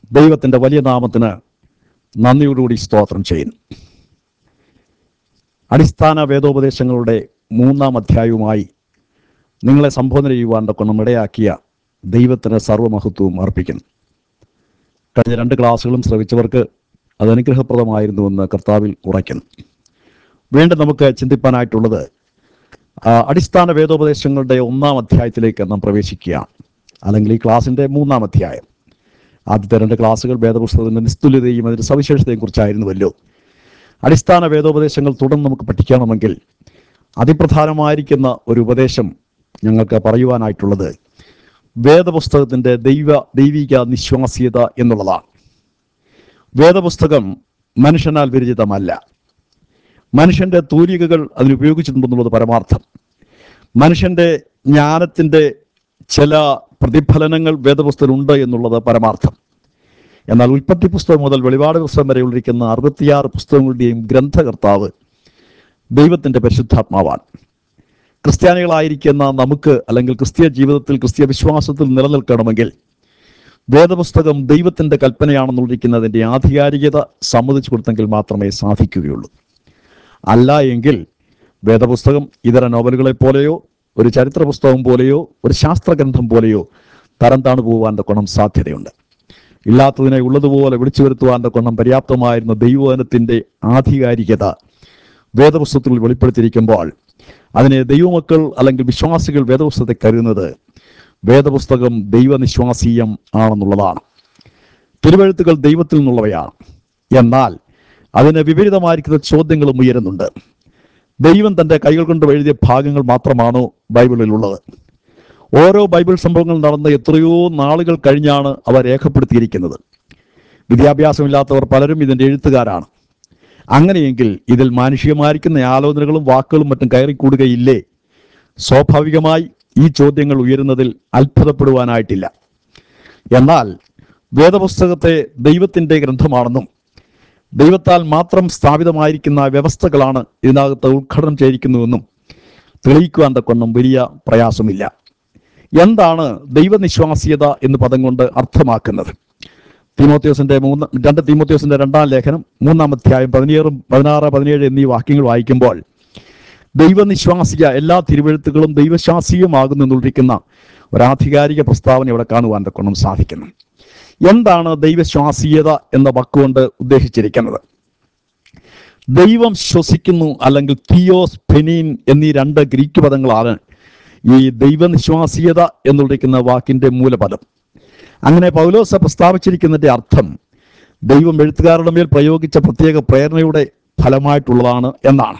ദൈവത്തിൻ്റെ വലിയ നാമത്തിന് നന്ദിയോടുകൂടി സ്തോത്രം ചെയ്യുന്നു അടിസ്ഥാന വേദോപദേശങ്ങളുടെ മൂന്നാം അധ്യായവുമായി നിങ്ങളെ സംബോധന ചെയ്യുവാൻ കൊണ്ട് ഇടയാക്കിയ ദൈവത്തിന് സർവ്വമഹത്വവും അർപ്പിക്കുന്നു കഴിഞ്ഞ രണ്ട് ക്ലാസ്സുകളും ശ്രവിച്ചവർക്ക് അത് അനുഗ്രഹപ്രദമായിരുന്നുവെന്ന് കർത്താവിൽ ഉറയ്ക്കുന്നു വീണ്ടും നമുക്ക് ചിന്തിപ്പാനായിട്ടുള്ളത് ആ, അടിസ്ഥാന വേദോപദേശങ്ങളുടെ ഒന്നാം അധ്യായത്തിലേക്ക് നാം പ്രവേശിക്കുകയാണ് അല്ലെങ്കിൽ ഈ ക്ലാസ്സിൻ്റെ മൂന്നാം അധ്യായം ആദ്യത്തെ രണ്ട് ക്ലാസ്സുകൾ വേദപുസ്തകത്തിൻ്റെ നിസ്തുല്യതയും അതിൻ്റെ സവിശേഷതയും കുറിച്ചായിരുന്നുവല്ലോ അടിസ്ഥാന വേദോപദേശങ്ങൾ തുടർന്ന് നമുക്ക് പഠിക്കണമെങ്കിൽ അതിപ്രധാനമായിരിക്കുന്ന ഒരു ഉപദേശം ഞങ്ങൾക്ക് പറയുവാനായിട്ടുള്ളത് വേദപുസ്തകത്തിൻ്റെ ദൈവ ദൈവിക നിശ്വാസ്യത എന്നുള്ളതാണ് വേദപുസ്തകം മനുഷ്യനാൽ വിരചിതമല്ല മനുഷ്യന്റെ തൂലികകൾ അതിനുപയോഗിച്ചിട്ടുണ്ടെന്നുള്ളത് പരമാർത്ഥം മനുഷ്യന്റെ ജ്ഞാനത്തിന്റെ ചില പ്രതിഫലനങ്ങൾ വേദപുസ്തകത്തിലുണ്ട് എന്നുള്ളത് പരമാർത്ഥം എന്നാൽ ഉൽപ്പത്തി പുസ്തകം മുതൽ വെളിപാട് പുസ്തകം വരെ ഉള്ളിരിക്കുന്ന അറുപത്തിയാറ് പുസ്തകങ്ങളുടെയും ഗ്രന്ഥകർത്താവ് ദൈവത്തിന്റെ പരിശുദ്ധാത്മാവാണ് ക്രിസ്ത്യാനികളായിരിക്കുന്ന നമുക്ക് അല്ലെങ്കിൽ ക്രിസ്തീയ ജീവിതത്തിൽ ക്രിസ്തീയ വിശ്വാസത്തിൽ നിലനിൽക്കണമെങ്കിൽ വേദപുസ്തകം ദൈവത്തിന്റെ കൽപ്പനയാണെന്നുള്ളിരിക്കുന്നതിന്റെ ആധികാരികത സമ്മതിച്ചു കൊടുത്തെങ്കിൽ മാത്രമേ സാധിക്കുകയുള്ളൂ അല്ല എങ്കിൽ വേദപുസ്തകം ഇതര നോവലുകളെ പോലെയോ ഒരു ചരിത്ര പുസ്തകം പോലെയോ ഒരു ശാസ്ത്രഗ്രന്ഥം പോലെയോ തരം താണു പോകാൻ കൊണം സാധ്യതയുണ്ട് ഇല്ലാത്തതിനെ ഉള്ളതുപോലെ വിളിച്ചു വരുത്തുവാൻ കൊണം പര്യാപ്തമായിരുന്ന ദൈവവചനത്തിന്റെ ആധികാരികത വേദപുസ്തകത്തിൽ വെളിപ്പെടുത്തിയിരിക്കുമ്പോൾ അതിനെ ദൈവമക്കൾ അല്ലെങ്കിൽ വിശ്വാസികൾ വേദപുസ്തകത്തെ കരുതുന്നത് വേദപുസ്തകം ദൈവനിശ്വാസീയം ആണെന്നുള്ളതാണ് തിരുവഴുത്തുകൾ ദൈവത്തിൽ നിന്നുള്ളവയാണ് എന്നാൽ അതിന് വിപരീതമായിരിക്കുന്ന ചോദ്യങ്ങളും ഉയരുന്നുണ്ട് ദൈവം തന്റെ കൈകൾ കൊണ്ട് എഴുതിയ ഭാഗങ്ങൾ മാത്രമാണോ ബൈബിളിലുള്ളത് ഓരോ ബൈബിൾ സംഭവങ്ങൾ നടന്ന എത്രയോ നാളുകൾ കഴിഞ്ഞാണ് അവ രേഖപ്പെടുത്തിയിരിക്കുന്നത് വിദ്യാഭ്യാസമില്ലാത്തവർ പലരും ഇതിന്റെ എഴുത്തുകാരാണ് അങ്ങനെയെങ്കിൽ ഇതിൽ മാനുഷികമായിരിക്കുന്ന ആലോചനകളും വാക്കുകളും മറ്റും കയറിക്കൂടുകയില്ലേ സ്വാഭാവികമായി ഈ ചോദ്യങ്ങൾ ഉയരുന്നതിൽ അത്ഭുതപ്പെടുവാനായിട്ടില്ല എന്നാൽ വേദപുസ്തകത്തെ ദൈവത്തിന്റെ ഗ്രന്ഥമാണെന്നും ദൈവത്താൽ മാത്രം സ്ഥാപിതമായിരിക്കുന്ന വ്യവസ്ഥകളാണ് ഇതിനകത്ത് ഉദ്ഘാടനം ചെയ്തിരിക്കുന്നുവെന്നും തെളിയിക്കുവാൻ തക്കൊന്നും വലിയ പ്രയാസമില്ല എന്താണ് ദൈവനിശ്വാസ്യത എന്ന് പദം കൊണ്ട് അർത്ഥമാക്കുന്നത് തീമോത്യോസിന്റെ മൂന്ന് രണ്ട് തീമോത്യോസിന്റെ രണ്ടാം ലേഖനം മൂന്നാം അധ്യായം പതിനേറും പതിനാറ് പതിനേഴ് എന്നീ വാക്യങ്ങൾ വായിക്കുമ്പോൾ ദൈവനിശ്വാസിക എല്ലാ തിരുവഴുത്തുകളും ദൈവശാസ്ത്രീയമാകുന്നു എന്നുള്ളിരിക്കുന്ന ഒരാധികാരിക പ്രസ്താവന ഇവിടെ കാണുവാൻ തക്കൊണം സാധിക്കുന്നു എന്താണ് ദൈവശ്വാസീയത എന്ന വാക്കുകൊണ്ട് ഉദ്ദേശിച്ചിരിക്കുന്നത് ദൈവം ശ്വസിക്കുന്നു അല്ലെങ്കിൽ തിയോസ് ഫെനീൻ എന്നീ രണ്ട് ഗ്രീക്ക് പദങ്ങളാണ് ഈ ദൈവനിശ്വാസീയത എന്നുള്ളിരിക്കുന്ന വാക്കിന്റെ മൂലപദം അങ്ങനെ പൗലോസ പ്രസ്താവിച്ചിരിക്കുന്നതിന്റെ അർത്ഥം ദൈവം എഴുത്തുകാരുടെ മേൽ പ്രയോഗിച്ച പ്രത്യേക പ്രേരണയുടെ ഫലമായിട്ടുള്ളതാണ് എന്നാണ്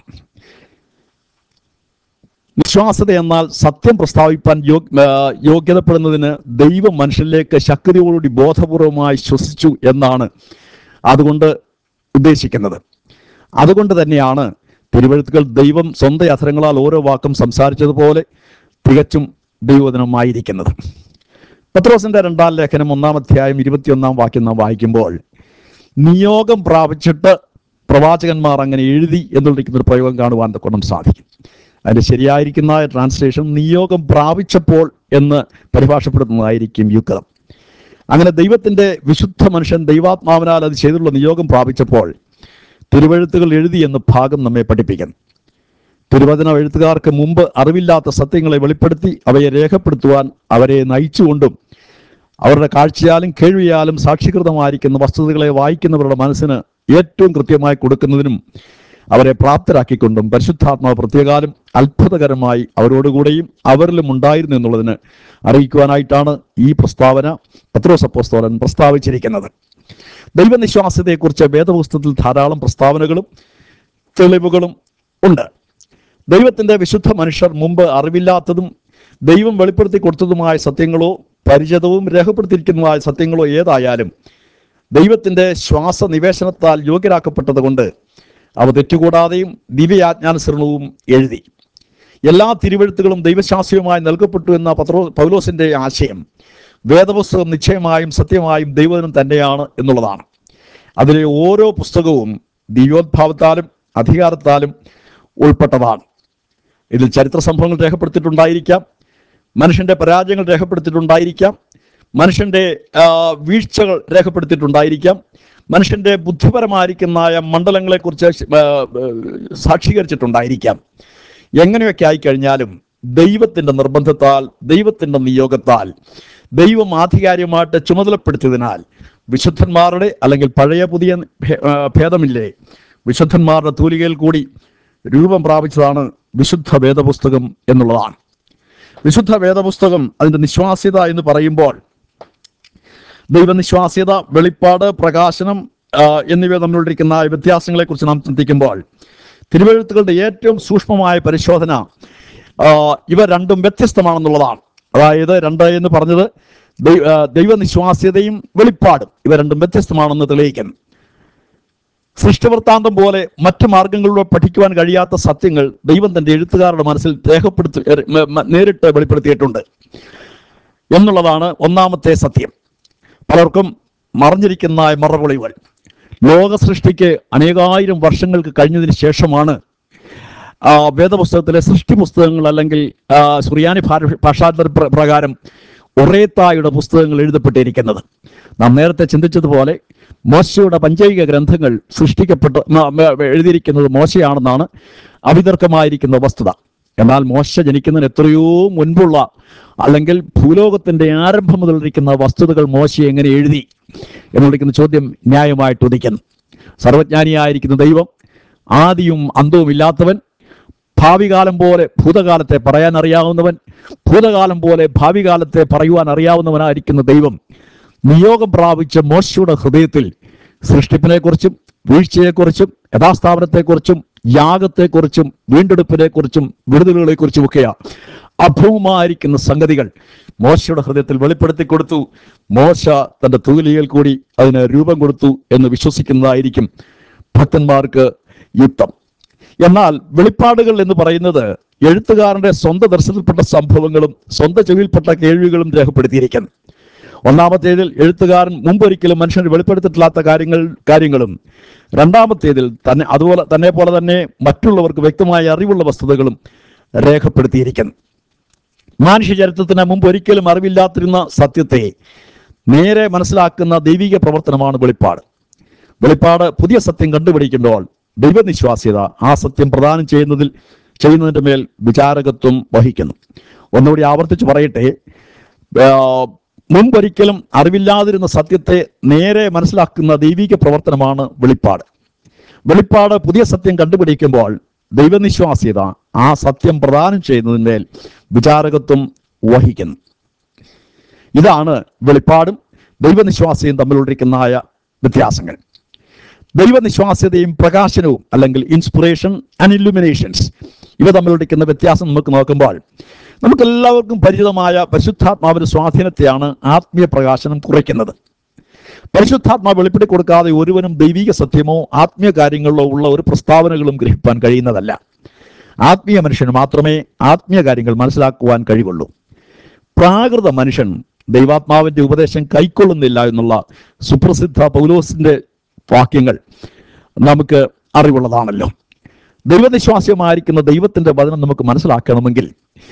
വിശ്വാസത എന്നാൽ സത്യം പ്രസ്താവിപ്പാൻ യോഗ്- ആ, യോഗ്യതപ്പെടുന്നതിന് ദൈവം മനുഷ്യരിലേക്ക് ശക്തിയോടുകൂടി ബോധപൂർവമായി ശ്വസിച്ചു എന്നാണ് അതുകൊണ്ട് ഉദ്ദേശിക്കുന്നത് അതുകൊണ്ട് തന്നെയാണ് തിരുവഴുത്തുകൾ ദൈവം സ്വന്തം അധരങ്ങളാൽ ഓരോ വാക്കും സംസാരിച്ചതുപോലെ തികച്ചും ദൈവവചനമായിരിക്കുന്നത് പത്രോസിന്റെ രണ്ടാം ലേഖനം ഒന്നാം അധ്യായം ഇരുപത്തിയൊന്നാം വാക്യം നാം വായിക്കുമ്പോൾ നിയോഗം പ്രാപിച്ചിട്ട് പ്രവാചകന്മാർ അങ്ങനെ എഴുതി എന്നുള്ളിരിക്കുന്ന ഒരു പ്രയോഗം കാണുവാൻ കൊണ്ടും സാധിക്കും അതിന്റെ ശരിയായിരിക്കുന്ന ട്രാൻസ്ലേഷൻ നിയോഗം പ്രാപിച്ചപ്പോൾ എന്ന് പരിഭാഷപ്പെടുത്തുന്നതായിരിക്കും യുക്തം അങ്ങനെ ദൈവത്തിന്റെ വിശുദ്ധ മനുഷ്യൻ ദൈവാത്മാവിനാൽ അത് ചെയ്തുള്ള നിയോഗം പ്രാപിച്ചപ്പോൾ തിരുവഴുത്തുകൾ എഴുതി എന്ന് ഭാഗം നമ്മെ പഠിപ്പിക്കുന്നു തിരുവചന എഴുത്തുകാർക്ക് മുമ്പ് അറിവില്ലാത്ത സത്യങ്ങളെ വെളിപ്പെടുത്തി അവയെ രേഖപ്പെടുത്തുവാൻ അവരെ നയിച്ചുകൊണ്ടും അവരുടെ കാഴ്ചയാലും കേൾവിയാലും സാക്ഷീകൃതമായിരിക്കുന്ന വസ്തുതകളെ വായിക്കുന്നവരുടെ മനസ്സിന് ഏറ്റവും കൃത്യമായി കൊടുക്കുന്നതിനും അവരെ പ്രാപ്തരാക്കിക്കൊണ്ടും പരിശുദ്ധാത്മാവ് പ്രത്യേകാലം അത്ഭുതകരമായി അവരോടുകൂടെയും അവരിലും ഉണ്ടായിരുന്നു എന്നുള്ളതിന് അറിയിക്കുവാനായിട്ടാണ് ഈ പ്രസ്താവന പത്രോസപ്പോസ്തോലൻ പ്രസ്താവിച്ചിരിക്കുന്നത് ദൈവനിശ്വാസ്യതയെക്കുറിച്ച് വേദപുസ്തകത്തിൽ ധാരാളം പ്രസ്താവനകളും തെളിവുകളും ഉണ്ട് ദൈവത്തിന്റെ വിശുദ്ധ മനുഷ്യർ മുമ്പ് അറിവില്ലാത്തതും ദൈവം വെളിപ്പെടുത്തി കൊടുത്തതുമായ സത്യങ്ങളോ പരിചിതവും രേഖപ്പെടുത്തിയിരിക്കുന്നതുമായ സത്യങ്ങളോ ഏതായാലും ദൈവത്തിന്റെ ശ്വാസ നിവേശനത്താൽ യോഗ്യരാക്കപ്പെട്ടത് കൊണ്ട് അവ തെറ്റുകൂടാതെയും ദിവ്യാജ്ഞാനുസരണവും എഴുതി എല്ലാ തിരുവഴുത്തുകളും ദൈവശാസ്ത്രീയമായി നൽകപ്പെട്ടു എന്ന പത്രോ പൗലോസിന്റെ ആശയം വേദപുസ്തകം നിശ്ചയമായും സത്യമായും ദൈവത്തിനും തന്നെയാണ് എന്നുള്ളതാണ് അതിലെ ഓരോ പുസ്തകവും ദിവ്യോദ്ഭാവത്താലും അധികാരത്താലും ഉൾപ്പെട്ടതാണ് ഇതിൽ ചരിത്ര സംഭവങ്ങൾ രേഖപ്പെടുത്തിയിട്ടുണ്ടായിരിക്കാം മനുഷ്യന്റെ പരാജയങ്ങൾ രേഖപ്പെടുത്തിയിട്ടുണ്ടായിരിക്കാം മനുഷ്യന്റെ ആ, വീഴ്ചകൾ രേഖപ്പെടുത്തിയിട്ടുണ്ടായിരിക്കാം മനുഷ്യന്റെ ബുദ്ധിപരമായിരിക്കുന്ന മണ്ഡലങ്ങളെക്കുറിച്ച് ശ- ആ, ആ, സാക്ഷീകരിച്ചിട്ടുണ്ടായിരിക്കാം എങ്ങനെയൊക്കെ ആയിക്കഴിഞ്ഞാലും ദൈവത്തിന്റെ നിർബന്ധത്താൽ ദൈവത്തിന്റെ നിയോഗത്താൽ ദൈവം ആധികാരികമായിട്ട് ചുമതലപ്പെടുത്തിയതിനാൽ വിശുദ്ധന്മാരുടെ അല്ലെങ്കിൽ പഴയ പുതിയ ഭേ- ആ, ഭേദമില്ലേ വിശുദ്ധന്മാരുടെ തൂലികയിൽ കൂടി രൂപം പ്രാപിച്ചതാണ് വിശുദ്ധ വേദപുസ്തകം എന്നുള്ളതാണ് വിശുദ്ധ വേദപുസ്തകം അതിന്റെ നിശ്വാസ്യത എന്ന് പറയുമ്പോൾ ദൈവനിശ്വാസ്യത വെളിപ്പാട് പ്രകാശനം ആ, എന്നിവ തമ്മിലുള്ളിരിക്കുന്ന വ്യത്യാസങ്ങളെ കുറിച്ച് നാം ചിന്തിക്കുമ്പോൾ തിരുവഴുത്തുകളുടെ ഏറ്റവും സൂക്ഷ്മമായ പരിശോധന ആ, ഇവ രണ്ടും വ്യത്യസ്തമാണെന്നുള്ളതാണ് അതായത് രണ്ട് എന്ന് പറഞ്ഞത് ദൈ- ആ, ദൈവനിശ്വാസ്യതയും വെളിപ്പാടും ഇവ രണ്ടും വ്യത്യസ്തമാണെന്ന് തെളിയിക്കുന്നു സൃഷ്ടിവൃത്താന്തം പോലെ മറ്റു മാർഗങ്ങളിലൂടെ പഠിക്കുവാൻ കഴിയാത്ത സത്യങ്ങൾ ദൈവം തന്റെ എഴുത്തുകാരുടെ മനസ്സിൽ രേഖപ്പെടുത്തി ഏ, മ- മ- നേരിട്ട് വെളിപ്പെടുത്തിയിട്ടുണ്ട് എന്നുള്ളതാണ് ഒന്നാമത്തെ സത്യം പലർക്കും മറഞ്ഞിരിക്കുന്ന മറപൊളികൾ ലോക സൃഷ്ടിക്ക് അനേകായിരം വർഷങ്ങൾക്ക് കഴിഞ്ഞതിന് ശേഷമാണ് ആ, വേദപുസ്തകത്തിലെ സൃഷ്ടി പുസ്തകങ്ങൾ അല്ലെങ്കിൽ ആ, സുറിയാനി ഭാഷ- ഭാഷാന്തര പ്ര- പ്രകാരം ഒറേത്തായുടെ പുസ്തകങ്ങൾ എഴുതപ്പെട്ടിരിക്കുന്നത് നാം നേരത്തെ ചിന്തിച്ചതുപോലെ മോശയുടെ പഞ്ചൈക ഗ്രന്ഥങ്ങൾ സൃഷ്ടിക്കപ്പെട്ട് മ- മ- എഴുതിയിരിക്കുന്നത് മോശയാണെന്നാണ് അവിതർക്കമായിരിക്കുന്ന വസ്തുത എന്നാൽ മോശ ജനിക്കുന്നതിന് എത്രയോ മുൻപുള്ള അല്ലെങ്കിൽ ഭൂലോകത്തിന്റെ ആരംഭം മുതലിരിക്കുന്ന വസ്തുതകൾ മോശ എങ്ങനെ എഴുതി എന്ന് വിളിക്കുന്ന ചോദ്യം ന്യായമായിട്ട് ഉദിക്കുന്നു സർവജ്ഞാനിയായിരിക്കുന്ന ദൈവം ആദിയും അന്തവും ഇല്ലാത്തവൻ ഭാവി കാലം പോലെ ഭൂതകാലത്തെ പറയാൻ അറിയാവുന്നവൻ ഭൂതകാലം പോലെ ഭാവി കാലത്തെ പറയുവാൻ അറിയാവുന്നവനായിരിക്കുന്ന ദൈവം നിയോഗം പ്രാപിച്ച മോശയുടെ ഹൃദയത്തിൽ സൃഷ്ടിപ്പിനെക്കുറിച്ചും വീഴ്ചയെക്കുറിച്ചും യഥാസ്ഥാപനത്തെക്കുറിച്ചും യാഗത്തെക്കുറിച്ചും വീണ്ടെടുപ്പിനെക്കുറിച്ചും വിടുതലുകളെക്കുറിച്ചും ഒക്കെയാണ് അഭൂമായിരിക്കുന്ന സംഗതികൾ മോശയുടെ ഹൃദയത്തിൽ വെളിപ്പെടുത്തി കൊടുത്തു മോശ തന്റെ തൂലിയിൽ കൂടി അതിന് രൂപം കൊടുത്തു എന്ന് വിശ്വസിക്കുന്നതായിരിക്കും ഭക്തന്മാർക്ക് യുക്തം എന്നാൽ വെളിപ്പാടുകൾ എന്ന് പറയുന്നത് എഴുത്തുകാരന്റെ സ്വന്തം ദർശനത്തിൽപ്പെട്ട സംഭവങ്ങളും സ്വന്തം ചെവിയിൽപ്പെട്ട കേൾവികളും രേഖപ്പെടുത്തിയിരിക്കുന്നു ഒന്നാമത്തേതിൽ എഴുത്തുകാരൻ മുമ്പൊരിക്കലും മനുഷ്യന് വെളിപ്പെടുത്തിയിട്ടില്ലാത്ത കാര്യങ്ങൾ കാര്യങ്ങളും രണ്ടാമത്തേതിൽ തന്നെ അതുപോലെ തന്നെ പോലെ തന്നെ മറ്റുള്ളവർക്ക് വ്യക്തമായ അറിവുള്ള വസ്തുതകളും രേഖപ്പെടുത്തിയിരിക്കുന്നു മനുഷ്യ ചരിത്രത്തിന് മുമ്പ് ഒരിക്കലും അറിവില്ലാത്തിരുന്ന സത്യത്തെ നേരെ മനസ്സിലാക്കുന്ന ദൈവിക പ്രവർത്തനമാണ് വെളിപ്പാട് വെളിപ്പാട് പുതിയ സത്യം കണ്ടുപിടിക്കുമ്പോൾ ദൈവനിശ്വാസ്യത ആ സത്യം പ്രദാനം ചെയ്യുന്നതിൽ ചെയ്യുന്നതിന്റെ മേൽ വിചാരകത്വം വഹിക്കുന്നു ഒന്നുകൂടി ആവർത്തിച്ച് പറയട്ടെ ആ, മുമ്പൊരിക്കലും അറിവില്ലാതിരുന്ന സത്യത്തെ നേരെ മനസ്സിലാക്കുന്ന ദൈവിക പ്രവർത്തനമാണ് വെളിപ്പാട് വെളിപ്പാട് പുതിയ സത്യം കണ്ടുപിടിക്കുമ്പോൾ ദൈവനിശ്വാസ്യത ആ സത്യം പ്രദാനം ചെയ്യുന്നതിന്മേൽ വിചാരകത്വം വഹിക്കുന്നു ഇതാണ് വെളിപ്പാടും ദൈവനിശ്വാസ്യയും തമ്മിലുള്ളിരിക്കുന്നതായ വ്യത്യാസങ്ങൾ ദൈവനിശ്വാസ്യതയും പ്രകാശനവും അല്ലെങ്കിൽ ഇൻസ്പിറേഷൻ ആൻഡ് ഇല്ലുമിനേഷൻസ് ഇവ തമ്മിലുള്ളിരിക്കുന്ന വ്യത്യാസം നമുക്ക് നോക്കുമ്പോൾ നമുക്ക് എല്ലാവർക്കും പരിചിതമായ പരിശുദ്ധാത്മാവിന്റെ സ്വാധീനത്തെയാണ് ആത്മീയ പ്രകാശനം കുറയ്ക്കുന്നത് പരിശുദ്ധാത്മാവ് വെളിപ്പെടുത്തി കൊടുക്കാതെ ഒരുവനും ദൈവിക സത്യമോ ആത്മീയ കാര്യങ്ങളിലോ ഉള്ള ഒരു പ്രസ്താവനകളും ഗ്രഹിപ്പാൻ കഴിയുന്നതല്ല ആത്മീയ മനുഷ്യന് മാത്രമേ ആത്മീയ കാര്യങ്ങൾ മനസ്സിലാക്കുവാൻ കഴിവുള്ളൂ പ്രാകൃത മനുഷ്യൻ ദൈവാത്മാവിന്റെ ഉപദേശം കൈക്കൊള്ളുന്നില്ല എന്നുള്ള സുപ്രസിദ്ധ പൗലോസിന്റെ വാക്യങ്ങൾ നമുക്ക് അറിവുള്ളതാണല്ലോ ദൈവനിശ്വാസ്യമായിരിക്കുന്ന ദൈവത്തിന്റെ വചനം നമുക്ക് മനസ്സിലാക്കണമെങ്കിൽ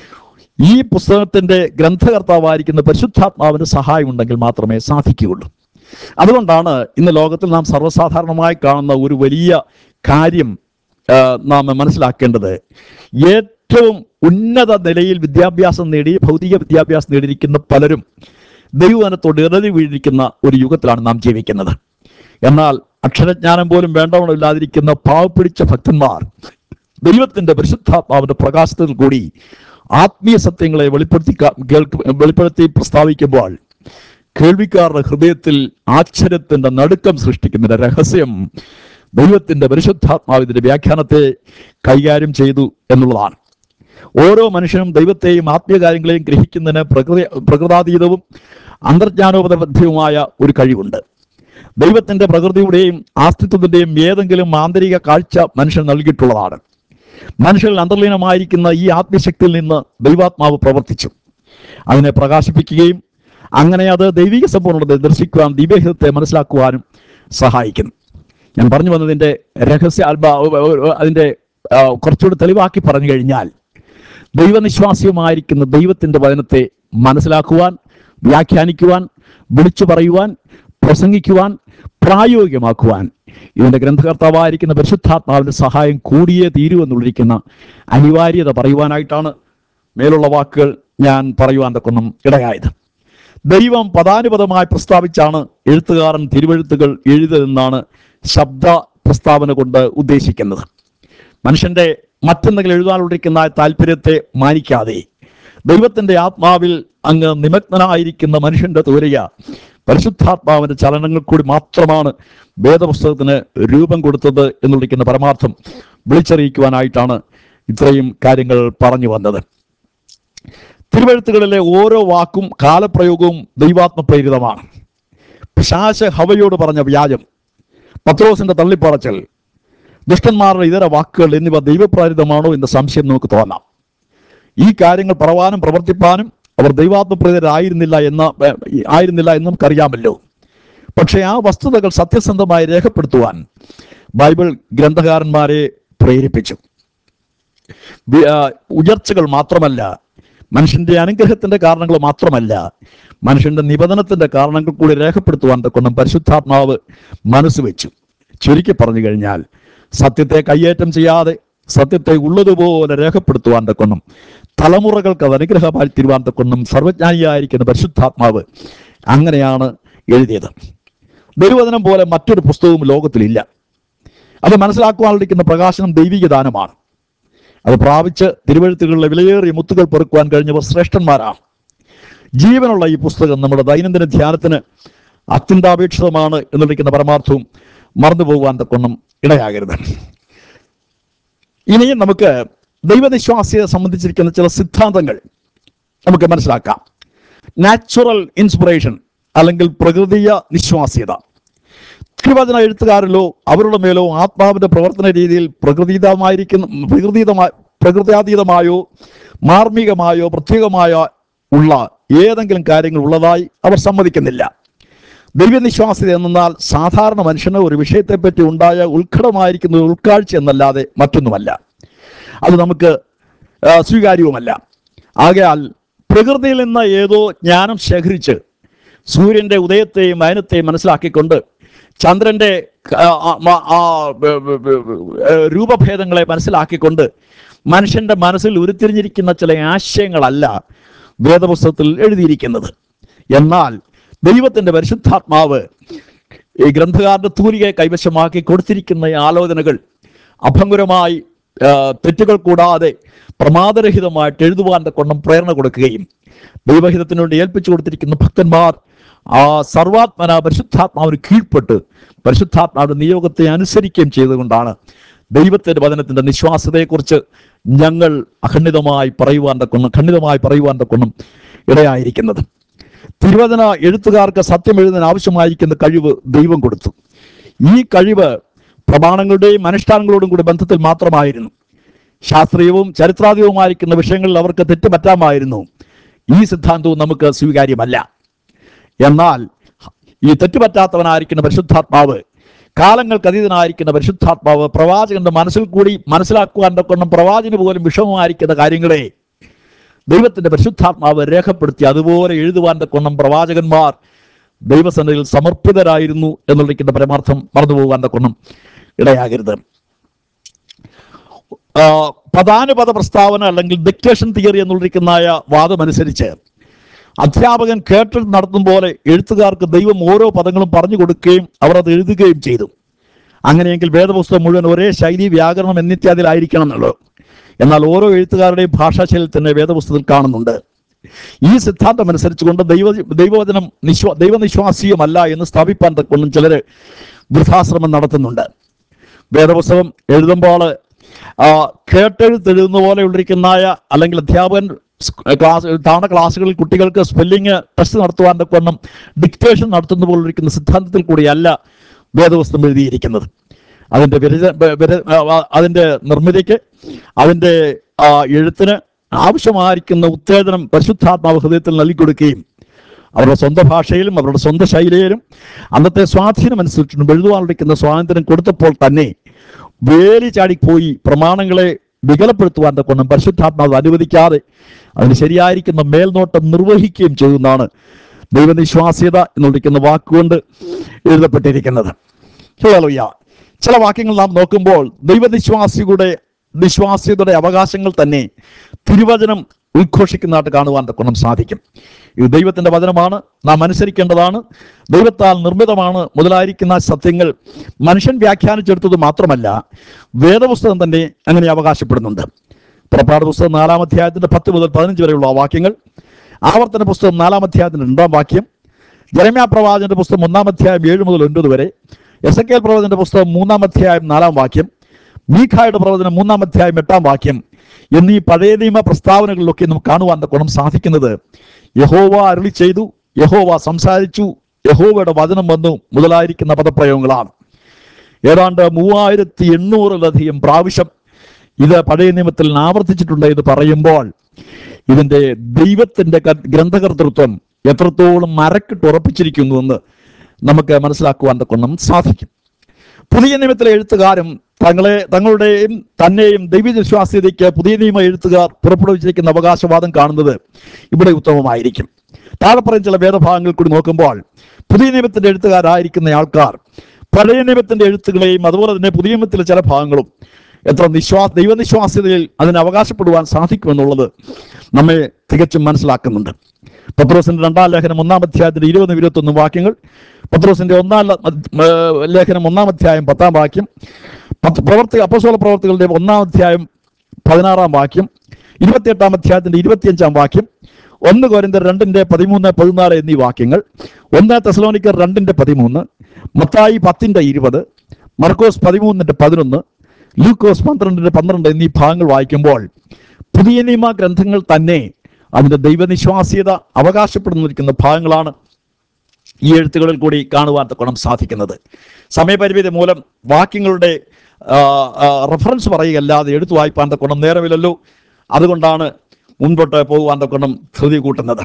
ഈ പുസ്തകത്തിന്റെ ഗ്രന്ഥകർത്താവായിരിക്കുന്ന പരിശുദ്ധാത്മാവിന്റെ സഹായം ഉണ്ടെങ്കിൽ മാത്രമേ സാധിക്കുകയുള്ളൂ അതുകൊണ്ടാണ് ഇന്ന് ലോകത്തിൽ നാം സർവ്വസാധാരണമായി കാണുന്ന ഒരു വലിയ കാര്യം ആ, നാം മനസ്സിലാക്കേണ്ടത് ഏറ്റവും ഉന്നത നിലയിൽ വിദ്യാഭ്യാസം നേടി ഭൗതിക വിദ്യാഭ്യാസം നേടിയിരിക്കുന്ന പലരും ദൈവവനത്തോട് ഇറതി വീഴിരിക്കുന്ന ഒരു യുഗത്തിലാണ് നാം ജീവിക്കുന്നത് എന്നാൽ അക്ഷരജ്ഞാനം പോലും വേണ്ടവണ്ണമില്ലാതിരിക്കുന്ന പാവപ്പിടിച്ച ഭക്തന്മാർ ദൈവത്തിന്റെ പരിശുദ്ധാത്മാവിന്റെ പ്രകാശത്തിൽ കൂടി ആത്മീയ സത്യങ്ങളെ വെളിപ്പെടുത്തി കാ- കേൾക്ക വെളിപ്പെടുത്തി പ്രസ്താവിക്കുമ്പോൾ കേൾവിക്കാരുടെ ഹൃദയത്തിൽ ആശ്ചര്യത്തിന്റെ നടുക്കം സൃഷ്ടിക്കുന്നതിന്റെ രഹസ്യം ദൈവത്തിന്റെ പരിശുദ്ധാത്മാവിന്റെ വ്യാഖ്യാനത്തെ കൈകാര്യം ചെയ്തു എന്നുള്ളതാണ് ഓരോ മനുഷ്യനും ദൈവത്തെയും ആത്മീയ കാര്യങ്ങളെയും ഗ്രഹിക്കുന്നതിന് പ്രകൃതി പ്രകൃതാതീതവും അന്തർജ്ഞാനോപലബ്ധിയുമായ ഒരു കഴിവുണ്ട് ദൈവത്തിന്റെ പ്രകൃതിയുടെയും ആസ്തിത്വത്തിന്റെയും ഏതെങ്കിലും ആന്തരിക കാഴ്ച മനുഷ്യൻ നൽകിയിട്ടുള്ളതാണ് മനുഷ്യരിൽ അന്തർലീനമായിരിക്കുന്ന ഈ ആത്മശക്തിയിൽ നിന്ന് ദൈവാത്മാവ് പ്രവർത്തിച്ചു അതിനെ പ്രകാശിപ്പിക്കുകയും അങ്ങനെ അത് ദൈവിക സമ്പൂർണ്ണത ദർശിക്കുവാൻ ദിവ്യഹിതത്തെ മനസ്സിലാക്കുവാനും സഹായിക്കുന്നു ഞാൻ പറഞ്ഞു വന്നതിന്റെ രഹസ്യ അൽബ- അതിന്റെ ആ, കുറച്ചുകൂടി തെളിവാക്കി പറഞ്ഞു കഴിഞ്ഞാൽ ദൈവനിശ്വാസ്യമായിരിക്കുന്ന ദൈവത്തിന്റെ വചനത്തെ മനസ്സിലാക്കുവാൻ വ്യാഖ്യാനിക്കുവാൻ വിളിച്ചു പറയുവാൻ പ്രസംഗിക്കുവാൻ പ്രായോഗികമാക്കുവാൻ ഇതിന്റെ ഗ്രന്ഥകർത്താവായിരിക്കുന്ന പരിശുദ്ധാത്മാവിന്റെ സഹായം കൂടിയേ തീരുവെന്നുള്ളിരിക്കുന്ന അനിവാര്യത പറയുവാനായിട്ടാണ് മേലുള്ള വാക്കുകൾ ഞാൻ പറയുവാൻ തക്കൊന്നും ഇടയായത് ദൈവം പദാനുപദമായി പ്രസ്താവിച്ചാണ് എഴുത്തുകാരൻ തിരുവഴുത്തുകൾ എഴുതുന്നതെന്നാണ് ശബ്ദ പ്രസ്താവന കൊണ്ട് ഉദ്ദേശിക്കുന്നത് മനുഷ്യന്റെ മറ്റെന്തെങ്കിലും എഴുതാനുള്ളിരിക്കുന്ന ആ താല്പര്യത്തെ മാനിക്കാതെ ദൈവത്തിന്റെ ആത്മാവിൽ അങ്ങ് നിമഗ്നനായിരിക്കുന്ന മനുഷ്യന്റെ തൂരയ പരിശുദ്ധാത്മാവിന്റെ ചലനങ്ങൾ കൂടി മാത്രമാണ് വേദപുസ്തകത്തിന് രൂപം കൊടുത്തത് എന്നുള്ളിരിക്കുന്ന പരമാർത്ഥം വിളിച്ചറിയിക്കുവാനായിട്ടാണ് ഇത്രയും കാര്യങ്ങൾ പറഞ്ഞു വന്നത് തിരുവഴുത്തുകളിലെ ഓരോ വാക്കും കാലപ്രയോഗവും ദൈവാത്മ പ്രേരിതമാണ് പിശാച് ഹവയോട് പറഞ്ഞ വ്യാജം പത്രോസിന്റെ തള്ളിപ്പറച്ചൽ ദുഷ്ടന്മാരുടെ ഇതര വാക്കുകൾ എന്നിവ ദൈവപ്രേരിതമാണോ എന്ന സംശയം നമുക്ക് തോന്നാം ഈ കാര്യങ്ങൾ പറവാനും പ്രവർത്തിപ്പാനും അവർ ദൈവാത്മപ്രേരിതരായിരുന്നില്ല എന്ന ഏർ, ആയിരുന്നില്ല എന്ന് നമുക്കറിയാമല്ലോ പക്ഷേ ആ വസ്തുതകൾ സത്യസന്ധമായി രേഖപ്പെടുത്തുവാൻ ബൈബിൾ ഗ്രന്ഥകാരന്മാരെ പ്രേരിപ്പിച്ചു വി- ആ, ഉയർച്ചകൾ മാത്രമല്ല മനുഷ്യന്റെ അനുഗ്രഹത്തിന്റെ കാരണങ്ങൾ മാത്രമല്ല മനുഷ്യന്റെ നിബന്ധനത്തിന്റെ കാരണങ്ങൾ കൂടി രേഖപ്പെടുത്തുവാൻ തക്കൊണ്ടും പരിശുദ്ധാത്മാവ് മനസ്സ് വെച്ചു ചുരുക്കി പറഞ്ഞു കഴിഞ്ഞാൽ സത്യത്തെ കയ്യേറ്റം ചെയ്യാതെ സത്യത്തെ ഉള്ളതുപോലെ രേഖപ്പെടുത്തുവാൻ തക്കൊണ്ടും തലമുറകൾക്ക് അത് അനുഗ്രഹമായി തീരുവാൻ തക്കൊണ്ടും സർവജ്ഞാനിയായിരിക്കുന്ന പരിശുദ്ധാത്മാവ് അങ്ങനെയാണ് എഴുതിയത് ദൈവവചനം പോലെ മറ്റൊരു പുസ്തകവും ലോകത്തിലില്ല അത് മനസ്സിലാക്കുവാനിരിക്കുന്ന പ്രകാശനം ദൈവിക ദാനമാണ് അത് പ്രാപിച്ച് തിരുവഴുത്തുകളിലെ വിലയേറിയ മുത്തുകൾ പെറുക്കുവാൻ കഴിഞ്ഞവർ ശ്രേഷ്ഠന്മാരാണ് ജീവനുള്ള ഈ പുസ്തകം നമ്മുടെ ദൈനംദിന ധ്യാനത്തിന് അത്യന്താപേക്ഷിതമാണ് എന്നുള്ളിരിക്കുന്ന പരമാർത്ഥവും മറന്നു പോകുവാൻ തക്കൊന്നും ഇടയാകരുത് ഇനിയും നമുക്ക് ദൈവനിശ്വാസിയെ സംബന്ധിച്ചിരിക്കുന്ന ചില സിദ്ധാന്തങ്ങൾ നമുക്ക് മനസ്സിലാക്കാം നാച്ചുറൽ ഇൻസ്പിറേഷൻ അല്ലെങ്കിൽ പ്രകൃതിയ നിശ്വാസ്യത തിരുവചന എഴുത്തുകാരിലോ അവരുടെ മേലോ ആത്മാവിന്റെ പ്രവർത്തന രീതിയിൽ പ്രകൃതിതമായിരിക്കുന്ന പ്രകൃതിതമായ പ്രകൃത്യാതീതമായോ മാർമികമായോ പ്രത്യേകമായോ ഉള്ള ഏതെങ്കിലും കാര്യങ്ങൾ ഉള്ളതായി അവർ സമ്മതിക്കുന്നില്ല ദൈവനിശ്വാസ്യത എന്നാൽ സാധാരണ മനുഷ്യന് ഒരു വിഷയത്തെപ്പറ്റി ഉണ്ടായ ഉത്കടമായിരിക്കുന്ന ഒരു ഉൾക്കാഴ്ച എന്നല്ലാതെ മറ്റൊന്നുമല്ല അത് നമുക്ക് ആ, സ്വീകാര്യവുമല്ല ആകയാൽ പ്രകൃതിയിൽ നിന്ന് ഏതോ ജ്ഞാനം ശേഖരിച്ച് സൂര്യന്റെ ഉദയത്തെയും അയനത്തെയും മനസ്സിലാക്കിക്കൊണ്ട് ചന്ദ്രന്റെ ആ, ആ, മ- ആ, ബ- ബ- ബ- ബ- ഏ, രൂപഭേദങ്ങളെ മനസ്സിലാക്കിക്കൊണ്ട് മനുഷ്യന്റെ മനസ്സിൽ ഉരുത്തിരിഞ്ഞിരിക്കുന്ന ചില ആശയങ്ങളല്ല വേദപുസ്തകത്തിൽ എഴുതിയിരിക്കുന്നത് എന്നാൽ ദൈവത്തിന്റെ പരിശുദ്ധാത്മാവ് ഈ ഗ്രന്ഥകാരന്റെ തൂലികയെ കൈവശമാക്കി കൊടുത്തിരിക്കുന്ന ഈ ആലോചനകൾ അഭംഗുരമായി ആ, തെറ്റുകൾ കൂടാതെ പ്രമാദരഹിതമായിട്ട് എഴുതുവാൻ കൊണ്ടും പ്രേരണ കൊടുക്കുകയും ദൈവഹിതത്തിനു വേണ്ടി ഏൽപ്പിച്ചു കൊടുത്തിരിക്കുന്ന ഭക്തന്മാർ ആ സർവാത്മന പരിശുദ്ധാത്മാവിന് കീഴ്പ്പെട്ട് പരിശുദ്ധാത്മാവിന്റെ നിയോഗത്തെ അനുസരിക്കുകയും ചെയ്തുകൊണ്ടാണ് ദൈവത്തിന്റെ വചനത്തിന്റെ നിശ്വാസതയെക്കുറിച്ച് ഞങ്ങൾ അഖണ്ഡിതമായി പറയുവാൻ തക്കൊന്നും ഖണ്ഡിതമായി പറയുവാൻ തക്കൊന്നും ഇടയായിരിക്കുന്നത് തിരുവചന എഴുത്തുകാർക്ക് സത്യം എഴുതാൻ ആവശ്യമായിരിക്കുന്ന കഴിവ് ദൈവം കൊടുത്തു ഈ കഴിവ് പ്രമാണങ്ങളുടെയും അനുഷ്ഠാനങ്ങളോടും കൂടി ബന്ധത്തിൽ മാത്രമായിരുന്നു ശാസ്ത്രീയവും ചരിത്രാതീയവുമായിരിക്കുന്ന വിഷയങ്ങളിൽ അവർക്ക് തെറ്റുപറ്റാമായിരുന്നു ഈ സിദ്ധാന്തവും നമുക്ക് സ്വീകാര്യമല്ല എന്നാൽ ഈ തെറ്റുപറ്റാത്തവനായിരിക്കുന്ന പരിശുദ്ധാത്മാവ് കാലങ്ങൾക്ക് അതീതനായിരിക്കുന്ന പരിശുദ്ധാത്മാവ് പ്രവാചകന്റെ മനസ്സിൽ കൂടി മനസ്സിലാക്കുവാൻ തൊക്കണം പ്രവാചകന് പോലും വിഷമമായിരിക്കുന്ന കാര്യങ്ങളെ ദൈവത്തിന്റെ പരിശുദ്ധാത്മാവ് രേഖപ്പെടുത്തി അതുപോലെ എഴുതുവാൻ തക്കൊണ്ണം പ്രവാചകന്മാർ ദൈവസന്നിധിയിൽ സമർപ്പിതരായിരുന്നു എന്നുള്ളിക്കുന്ന പരമാർത്ഥം മറന്നു പോകാൻ തക്കൊണ്ണം ഇടയാകരുത് ആ, പദാനുപദ പ്രസ്താവന അല്ലെങ്കിൽ ഡിക്റ്റേഷൻ തിയറി എന്നുള്ളിരിക്കുന്നതായ വാദമനുസരിച്ച് അധ്യാപകൻ കേട്ട് നടത്തും പോലെ എഴുത്തുകാർക്ക് ദൈവം ഓരോ പദങ്ങളും പറഞ്ഞു കൊടുക്കുകയും അവർ അത് എഴുതുകയും ചെയ്തു അങ്ങനെയെങ്കിൽ വേദപുസ്തകം മുഴുവൻ ഒരേ ശൈലി വ്യാകരണം എന്നിത്യാദിയിലായിരിക്കണം എന്നുള്ളത് എന്നാൽ ഓരോ എഴുത്തുകാരുടെയും ഭാഷാശൈലി തന്നെ വേദപുസ്തകത്തിൽ കാണുന്നുണ്ട് ഈ സിദ്ധാന്തം അനുസരിച്ചുകൊണ്ട് ദൈവ ദൈവവചനം നിശ്വാ ദൈവനിശ്വാസീയമല്ല എന്ന് സ്ഥാപിപ്പാൻ തക്കൊണ്ടും ചിലര് വൃഥാശ്രമം നടത്തുന്നുണ്ട് വേദപുസ്തകം എഴുതുമ്പോൾ ആ, കേട്ടെഴുത്തെഴുതുന്ന പോലെ ഉള്ളിരിക്കുന്നതായ അല്ലെങ്കിൽ അധ്യാപകൻ സ്- ക്ലാസ് തവണ ക്ലാസ്സുകളിൽ കുട്ടികൾക്ക് സ്പെല്ലിംഗ് ടെസ്റ്റ് നടത്തുവാൻ തക്കൊണ്ണം ഡിക്റ്റേഷൻ നടത്തുന്ന പോലെ ഇരിക്കുന്ന സിദ്ധാന്തത്തിൽ കൂടിയല്ല വേദപുസ്തകം എഴുതിയിരിക്കുന്നത് അതിന്റെ വിരച വ- വിര- ആ, ആ, അതിന്റെ നിർമ്മിതിക്ക് അതിന്റെ ആ, എഴുത്തിന് ആവശ്യമായിരിക്കുന്ന ഉത്തേജനം പരിശുദ്ധാത്മാവ് ഹൃദയത്തിൽ നൽകിക്കൊടുക്കുകയും അവരുടെ സ്വന്തം ഭാഷയിലും അവരുടെ സ്വന്തം ശൈലിയിലും അന്നത്തെ സ്വാധീനം അനുസരിച്ചും എഴുതുവാനിരിക്കുന്ന സ്വാതന്ത്ര്യം കൊടുത്തപ്പോൾ തന്നെ വേലി ചാടിപ്പോയി പ്രമാണങ്ങളെ വികലപ്പെടുത്തുവാൻ തക്കൊണ്ടും പരിശുദ്ധാത്മാവ് അനുവദിക്കാതെ അതിന് ശരിയായിരിക്കുന്ന മേൽനോട്ടം നിർവഹിക്കുകയും ചെയ്യുന്നതാണ് ദൈവനിശ്വാസ്യത എന്ന് വിളിക്കുന്ന വാക്കുകൊണ്ട് എഴുതപ്പെട്ടിരിക്കുന്നത് ഹല്ലേലൂയ. ചില വാക്യങ്ങൾ നാം നോക്കുമ്പോൾ ദൈവനിശ്വാസിയുടെ വിശ്വാസ്യതയുടെ അവകാശങ്ങൾ തന്നെ തിരുവചനം ഉദ്ഘോഷിക്കുന്നതായിട്ട് കാണുവാൻ തക്കണം സാധിക്കും ഇത് ദൈവത്തിന്റെ വചനമാണ് നാം അനുസരിക്കേണ്ടതാണ് ദൈവത്താൽ നിർമ്മിതമാണ് മുതലായിരിക്കുന്ന സത്യങ്ങൾ മനുഷ്യൻ വ്യാഖ്യാനിച്ചെടുത്തത് മാത്രമല്ല വേദപുസ്തകം തന്നെ അങ്ങനെ അവകാശപ്പെടുന്നുണ്ട് പുറപ്പാട് പുസ്തകം നാലാം അധ്യായത്തിന്റെ പത്ത് മുതൽ പതിനഞ്ച് വരെയുള്ള ആ വാക്യങ്ങൾ ആവർത്തന പുസ്തകം നാലാം അധ്യായത്തിന്റെ രണ്ടാം വാക്യം ജരമ്യാ പ്രവാചന്റെ പുസ്തകം ഒന്നാം അധ്യായം ഏഴ് മുതൽ ഒൻപത് വരെ എസ് എ കെ പ്രവചന്റെ പുസ്തകം മൂന്നാം അധ്യായം നാലാം വാക്യം മീഖായുടെ പ്രവചനം മൂന്നാം അധ്യായം എട്ടാം വാക്യം എന്നീ പഴയ നിയമ പ്രസ്താവനകളിലൊക്കെ നമുക്ക് കാണുവാൻ ഗുണം സാധിക്കുന്നത് യഹോവ അരുളി ചെയ്തു യഹോവ സംസാരിച്ചു യഹോവയുടെ വചനം വന്നു മുതലായിരിക്കുന്ന പദപ്രയോഗങ്ങളാണ് ഏതാണ്ട് മൂവായിരത്തി എണ്ണൂറിലധികം പ്രാവശ്യം ഇത് പഴയ നിയമത്തിൽ ആവർത്തിച്ചിട്ടുണ്ട് എന്ന് പറയുമ്പോൾ ഇതിന്റെ ദൈവത്തിന്റെ ക- ഗ്രന്ഥകർത്തൃത്വം എത്രത്തോളം മരക്കിട്ട് ഉറപ്പിച്ചിരിക്കുന്നു എന്ന് നമുക്ക് മനസ്സിലാക്കുവാൻ തക്കൊണം സാധിക്കും പുതിയ നിയമത്തിലെ എഴുത്തുകാരും തങ്ങളെ തങ്ങളുടെയും തന്നെയും ദൈവവിശ്വാസ്യതയ്ക്ക് പുതിയ നിയമ എഴുത്തുകാർ പുറപ്പെടുവിച്ചിരിക്കുന്ന അവകാശവാദം കാണുന്നത് ഇവിടെ ഉത്തമമായിരിക്കും താഴെ പറയുന്ന ചില വേദഭാഗങ്ങൾ കൂടി നോക്കുമ്പോൾ പുതിയ നിയമത്തിന്റെ എഴുത്തുകാരായിരിക്കുന്ന ആൾക്കാർ പഴയ നിയമത്തിന്റെ എഴുത്തുകളെയും അതുപോലെ തന്നെ പുതിയ നിയമത്തിലെ ചില ഭാഗങ്ങളും എത്ര നിശ്വാസ ദൈവനിശ്വാസ്യതയിൽ അതിന് അവകാശപ്പെടുവാൻ സാധിക്കുമെന്നുള്ളത് നമ്മെ തികച്ചും മനസ്സിലാക്കുന്നുണ്ട് പത്രോസിന്റെ രണ്ടാം ലേഖനം ഒന്നാം അധ്യായത്തിന്റെ ഇരുപത് ഇരുപത്തൊന്ന് വാക്യങ്ങൾ പത്രോസിന്റെ ഒന്നാം ല- ഏർ ലേഖനം ഒന്നാം അധ്യായം പത്താം വാക്യം പത്ത് പ്രവർത്തി അപ്പസോള പ്രവർത്തികളുടെ ഒന്നാം അധ്യായം പതിനാറാം വാക്യം ഇരുപത്തിയെട്ടാം അധ്യായത്തിന്റെ ഇരുപത്തിയഞ്ചാം വാക്യം ഒന്ന് കോരിന്തർ രണ്ടിന്റെ പതിമൂന്ന് പതിനാല് എന്നീ വാക്യങ്ങൾ ഒന്ന് തെസലോനിക്കർ രണ്ടിന്റെ പതിമൂന്ന് മത്തായി പത്തിന്റെ ഇരുപത് മർക്കോസ് പതിമൂന്നിന്റെ പതിനൊന്ന് ലൂക്കോസ് പന്ത്രണ്ടിന്റെ പന്ത്രണ്ട് എന്നീ ഭാഗങ്ങൾ വായിക്കുമ്പോൾ പുതിയ നിയമ ഗ്രന്ഥങ്ങൾ തന്നെ അതിന്റെ ദൈവനിശ്വാസ്യത അവകാശപ്പെടുന്നിരിക്കുന്ന ഭാഗങ്ങളാണ് ഈ എഴുത്തുകളിൽ കൂടി കാണുവാൻ തക്കണം സാധിക്കുന്നത് സമയപരിമിതി മൂലം വാക്യങ്ങളുടെ ആ, ആ, റെഫറൻസ് പറയുകയല്ലാതെ എടുത്തു വായിപ്പാൻ തക്കണം നേരമില്ലല്ലോ അതുകൊണ്ടാണ് മുൻപോട്ട് പോകുവാൻ തക്കണം ധൃതി കൂട്ടുന്നത്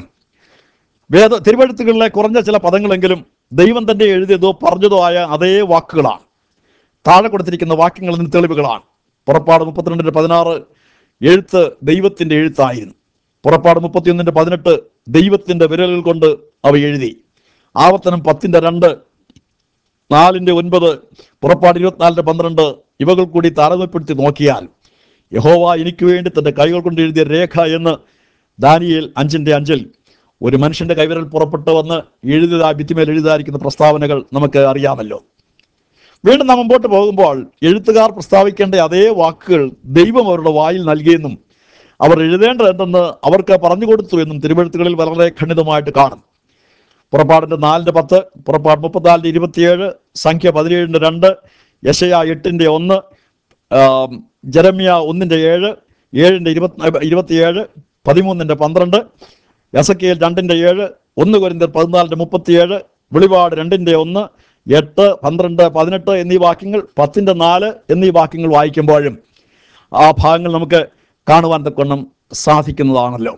വേദ തിരുവഴുത്തുകളിലെ കുറഞ്ഞ ചില പദങ്ങളെങ്കിലും ദൈവം തന്നെ എഴുതിയതോ പറഞ്ഞതോ ആയ അതേ വാക്കുകളാണ് താഴെ കൊടുത്തിരിക്കുന്ന വാക്യങ്ങൾ ഇതിന് തെളിവുകളാണ് പുറപ്പാട് മുപ്പത്തിരണ്ടിന്റെ പതിനാറ് എഴുത്ത് ദൈവത്തിന്റെ എഴുത്തായിരുന്നു പുറപ്പാട് മുപ്പത്തിയൊന്നിന്റെ പതിനെട്ട് ദൈവത്തിന്റെ വിരലുകൾ കൊണ്ട് അവ എഴുതി ആവർത്തനം പത്തിന്റെ രണ്ട് നാലിന്റെ ഒൻപത് പുറപ്പാട് ഇരുപത്തിനാലിന്റെ പന്ത്രണ്ട് ഇവകൾ കൂടി താരതമ്യപ്പെടുത്തി നോക്കിയാൽ യഹോവ എനിക്ക് വേണ്ടി തന്റെ കൈകൾ കൊണ്ട് എഴുതിയ രേഖ എന്ന് ദാനിയേൽ അഞ്ചിന്റെ അഞ്ചിൽ ഒരു മനുഷ്യന്റെ കൈവിരൽ പുറപ്പെട്ടു വന്ന് എഴുതിയതാ ഭിത്തിമേൽ എഴുതാതിരിക്കുന്ന പ്രസ്താവനകൾ നമുക്ക് അറിയാമല്ലോ വീണ്ടും നാം മുമ്പോട്ട് പോകുമ്പോൾ എഴുത്തുകാർ പ്രസ്താവിക്കേണ്ട അതേ വാക്കുകൾ ദൈവം അവരുടെ വായിൽ നൽകിയെന്നും അവർ എഴുതേണ്ടത് എന്തെന്ന് അവർക്ക് പറഞ്ഞു കൊടുത്തു എന്നും തിരുവഴുത്തുകളിൽ വളരെ ഖണ്ഡിതമായിട്ട് കാണും പുറപ്പാടിന്റെ നാലിന്റെ പത്ത് പുറപ്പാട് മുപ്പത്തിനാലിന്റെ ഇരുപത്തിയേഴ് സംഖ്യ പതിനേഴിന്റെ രണ്ട് യശയ എട്ടിന്റെ ഒന്ന് ആം, ജെറമ്യ ഒന്നിന്റെ ഏഴ് ഏഴിന്റെ ഇരുപത്തി ഇരുപത്തിയേഴ് പതിമൂന്നിന്റെ പന്ത്രണ്ട് യസക്കിയൽ രണ്ടിന്റെ ഏഴ് ഒന്ന് കൊരിന്തർ പതിനാലിന്റെ മുപ്പത്തിയേഴ് വെളിപാട് രണ്ടിന്റെ ഒന്ന് എട്ട് പന്ത്രണ്ട് പതിനെട്ട് എന്നീ വാക്യങ്ങൾ പത്തിന്റെ നാല് എന്നീ വാക്യങ്ങൾ വായിക്കുമ്പോഴും ആ ഭാഗങ്ങൾ നമുക്ക് കാണുവാൻ തക്കൊണ്ണം സാധിക്കുന്നതാണല്ലോ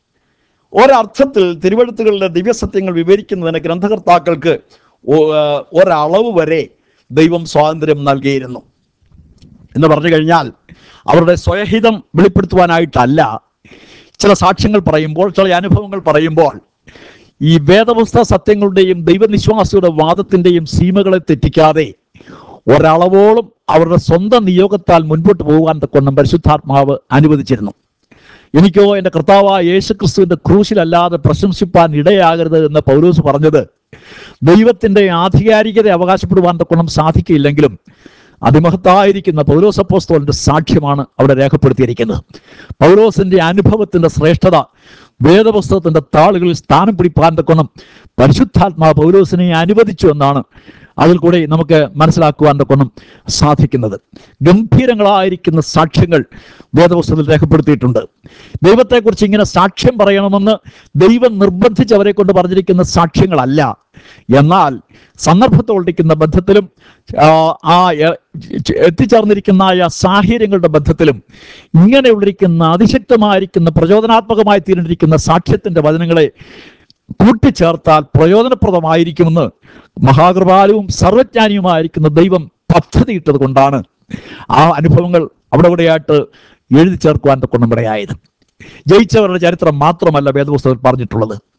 ഒരർത്ഥത്തിൽ തിരുവഴുത്തുകളിലെ ദിവ്യസത്യങ്ങൾ വിവരിക്കുന്നതിന് ഗ്രന്ഥകർത്താക്കൾക്ക് ഒ- ആ, ഒരളവ് വരെ ദൈവം സ്വാതന്ത്ര്യം നൽകിയിരുന്നു എന്ന് പറഞ്ഞു കഴിഞ്ഞാൽ അവരുടെ സ്വയഹിതം വെളിപ്പെടുത്തുവാനായിട്ടല്ല ചില സാക്ഷ്യങ്ങൾ പറയുമ്പോൾ ചില അനുഭവങ്ങൾ പറയുമ്പോൾ ഈ വേദപുസ്തക സത്യങ്ങളുടെയും ദൈവനിശ്വാസിയുടെ വാദത്തിന്റെയും സീമകളെ തെറ്റിക്കാതെ ഒരളവോളം അവരുടെ സ്വന്തം നിയോഗത്താൽ മുൻപോട്ട് പോകാൻ തക്കൊണ്ടും പരിശുദ്ധാത്മാവ് അനുവദിച്ചിരുന്നു എനിക്കോ എൻ്റെ കർത്താവായ യേശു ക്രിസ്തുവിന്റെ ക്രൂശിലല്ലാതെ പ്രശംസിപ്പാൻ ഇടയാകരുത് എന്ന് പൗലോസ് പറഞ്ഞത് ദൈവത്തിന്റെ ആധികാരികത അവകാശപ്പെടുവാൻ തക്കൊണം സാധിക്കില്ലെങ്കിലും അതിമഹത്തായിരിക്കുന്ന പൗലോസ് അപ്പോസ്തോലിന്റെ സാക്ഷ്യമാണ് അവിടെ രേഖപ്പെടുത്തിയിരിക്കുന്നത് പൗലോസിന്റെ അനുഭവത്തിന്റെ ശ്രേഷ്ഠത വേദപുസ്തകത്തിന്റെ താളുകളിൽ സ്ഥാനം പിടിപ്പാൻ തക്കൊണം പരിശുദ്ധാത്മാ പൗലോസിനെ അനുവദിച്ചു എന്നാണ് അതിൽ കൂടി നമുക്ക് മനസ്സിലാക്കുവാൻ തക്കൊണം സാധിക്കുന്നത് ഗംഭീരങ്ങളായിരിക്കുന്ന സാക്ഷ്യങ്ങൾ വേദപുസ്തകത്തിൽ രേഖപ്പെടുത്തിയിട്ടുണ്ട് ദൈവത്തെക്കുറിച്ച് ഇങ്ങനെ സാക്ഷ്യം പറയണമെന്ന് ദൈവം നിർബന്ധിച്ച് അവരെ കൊണ്ട് പറഞ്ഞിരിക്കുന്ന സാക്ഷ്യങ്ങളല്ല എന്നാൽ സന്ദർഭത്തോടിരിക്കുന്ന ബന്ധത്തിലും ആ, ആ എ- എത്തിച്ചേർന്നിരിക്കുന്ന ആ സാഹചര്യങ്ങളുടെ ബന്ധത്തിലും ഇങ്ങനെയുള്ളിരിക്കുന്ന അതിശക്തമായിരിക്കുന്ന പ്രചോദനാത്മകമായി തീർന്നിരിക്കുന്ന സാക്ഷ്യത്തിന്റെ വചനങ്ങളെ കൂട്ടിച്ചേർത്താൽ പ്രയോജനപ്രദമായിരിക്കുമെന്ന് മഹാകൃപാലുവും സർവജ്ഞാനിയുമായിരിക്കുന്ന ദൈവം പദ്ധതിയിട്ടത് കൊണ്ടാണ് ആ അനുഭവങ്ങൾ അവിടെ ഇവിടെയായിട്ട് എഴുതി ചേർക്കുവാൻ കൊണ്ടുമിടയായത് ജയിച്ചവരുടെ ചരിത്രം മാത്രമല്ല വേദപുസ്തകത്തിൽ പറഞ്ഞിട്ടുള്ളത്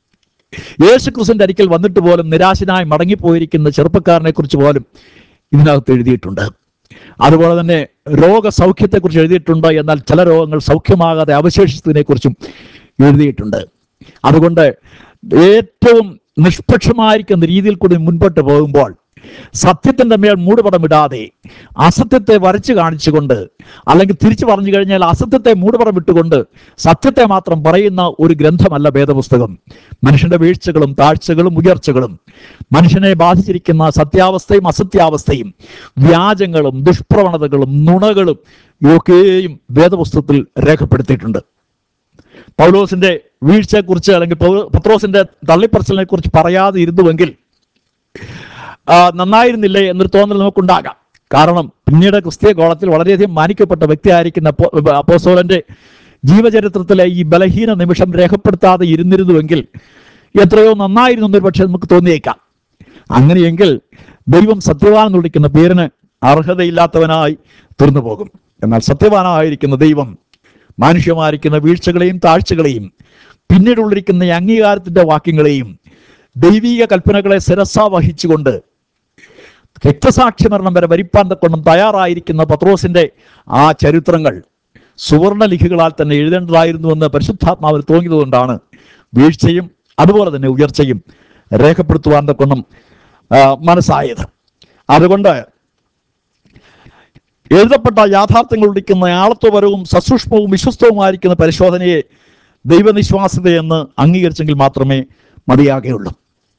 യേശുക്രിസ്തുവിന്റെ അരിക്കൽ വന്നിട്ട് പോലും നിരാശനായി മടങ്ങിപ്പോയിരിക്കുന്ന ചെറുപ്പക്കാരനെ കുറിച്ച് പോലും ഇതിനകത്ത് എഴുതിയിട്ടുണ്ട് അതുപോലെ തന്നെ രോഗസൗഖ്യത്തെക്കുറിച്ച് എഴുതിയിട്ടുണ്ട് എന്നാൽ ചില രോഗങ്ങൾ സൗഖ്യമാകാതെ അവശേഷിച്ചതിനെ കുറിച്ചും എഴുതിയിട്ടുണ്ട് അതുകൊണ്ട് ഏറ്റവും നിഷ്പക്ഷമായിരിക്കുന്ന രീതിയിൽ കൂടി മുൻപോട്ട് പോകുമ്പോൾ സത്യത്തിന്റെ മേൽ മൂടുപടമിടാതെ അസത്യത്തെ വരച്ചു കാണിച്ചുകൊണ്ട് അല്ലെങ്കിൽ തിരിച്ചു പറഞ്ഞു കഴിഞ്ഞാൽ അസത്യത്തെ മൂടുപടമിട്ടുകൊണ്ട് സത്യത്തെ മാത്രം പറയുന്ന ഒരു ഗ്രന്ഥമല്ല വേദപുസ്തകം മനുഷ്യന്റെ വീഴ്ചകളും താഴ്ചകളും ഉയർച്ചകളും മനുഷ്യനെ ബാധിച്ചിരിക്കുന്ന സത്യാവസ്ഥയും അസത്യാവസ്ഥയും വ്യാജങ്ങളും ദുഷ്പ്രവണതകളും നുണകളും ഒക്കെയും വേദപുസ്തകത്തിൽ രേഖപ്പെടുത്തിയിട്ടുണ്ട് പൗലോസിന്റെ വീഴ്ചയെക്കുറിച്ച് അല്ലെങ്കിൽ പൗ- പത്രോസിന്റെ തള്ളിപ്പറച്ചിലിനെ കുറിച്ച് പറയാതെ ഇരുന്നുവെങ്കിൽ ആ, നന്നായിരുന്നില്ലേ എന്നൊരു തോന്നൽ നമുക്കുണ്ടാകാം കാരണം പിന്നീട് ക്രിസ്തീയ ഗോളത്തിൽ വളരെയധികം മാനിക്കപ്പെട്ട വ്യക്തിയായിരിക്കുന്ന അപ്പോ- അപ്പോസ്തലന്റെ ജീവചരിത്രത്തിലെ ഈ ബലഹീന നിമിഷം രേഖപ്പെടുത്താതെ ഇരുന്നിരുന്നുവെങ്കിൽ എത്രയോ നന്നായിരുന്നു എന്നൊരു പക്ഷെ നമുക്ക് തോന്നിയേക്കാം അങ്ങനെയെങ്കിൽ ദൈവം സത്യവാൻ എന്ന് വിളിക്കുന്ന പേരിന് അർഹതയില്ലാത്തവനായി തീർന്നു പോകും എന്നാൽ സത്യവാനായിരിക്കുന്ന ദൈവം മാനുഷ്യമായിരിക്കുന്ന വീഴ്ചകളെയും താഴ്ചകളെയും പിന്നീടുള്ളിരിക്കുന്ന ഈ അംഗീകാരത്തിന്റെ വാക്യങ്ങളെയും ദൈവീക കൽപ്പനകളെ ശിരസ വഹിച്ചുകൊണ്ട് രക്തസാക്ഷിമരണം വരെ വരിപ്പാൻ തക്കൊണ്ടും തയ്യാറായിരിക്കുന്ന പത്രോസിന്റെ ആ ചരിത്രങ്ങൾ സുവർണ ലിഖികളാൽ തന്നെ എഴുതേണ്ടതായിരുന്നുവെന്ന് പരിശുദ്ധാത്മാവിന് തോന്നിയതുകൊണ്ടാണ് വീഴ്ചയും അതുപോലെ തന്നെ ഉയർച്ചയും രേഖപ്പെടുത്തുവാൻ തക്കൊണ്ടും ആ, മനസ്സായത് അതുകൊണ്ട് എഴുതപ്പെട്ട യാഥാർത്ഥ്യങ്ങൾ ഉടിക്കുന്ന ആളത്വപരവും സസൂക്ഷ്മവും വിശ്വസ്തവുമായിരിക്കുന്ന പരിശോധനയെ ദൈവനിശ്വാസ്യത എന്ന് അംഗീകരിച്ചെങ്കിൽ മാത്രമേ മതിയാകുകയുള്ളൂ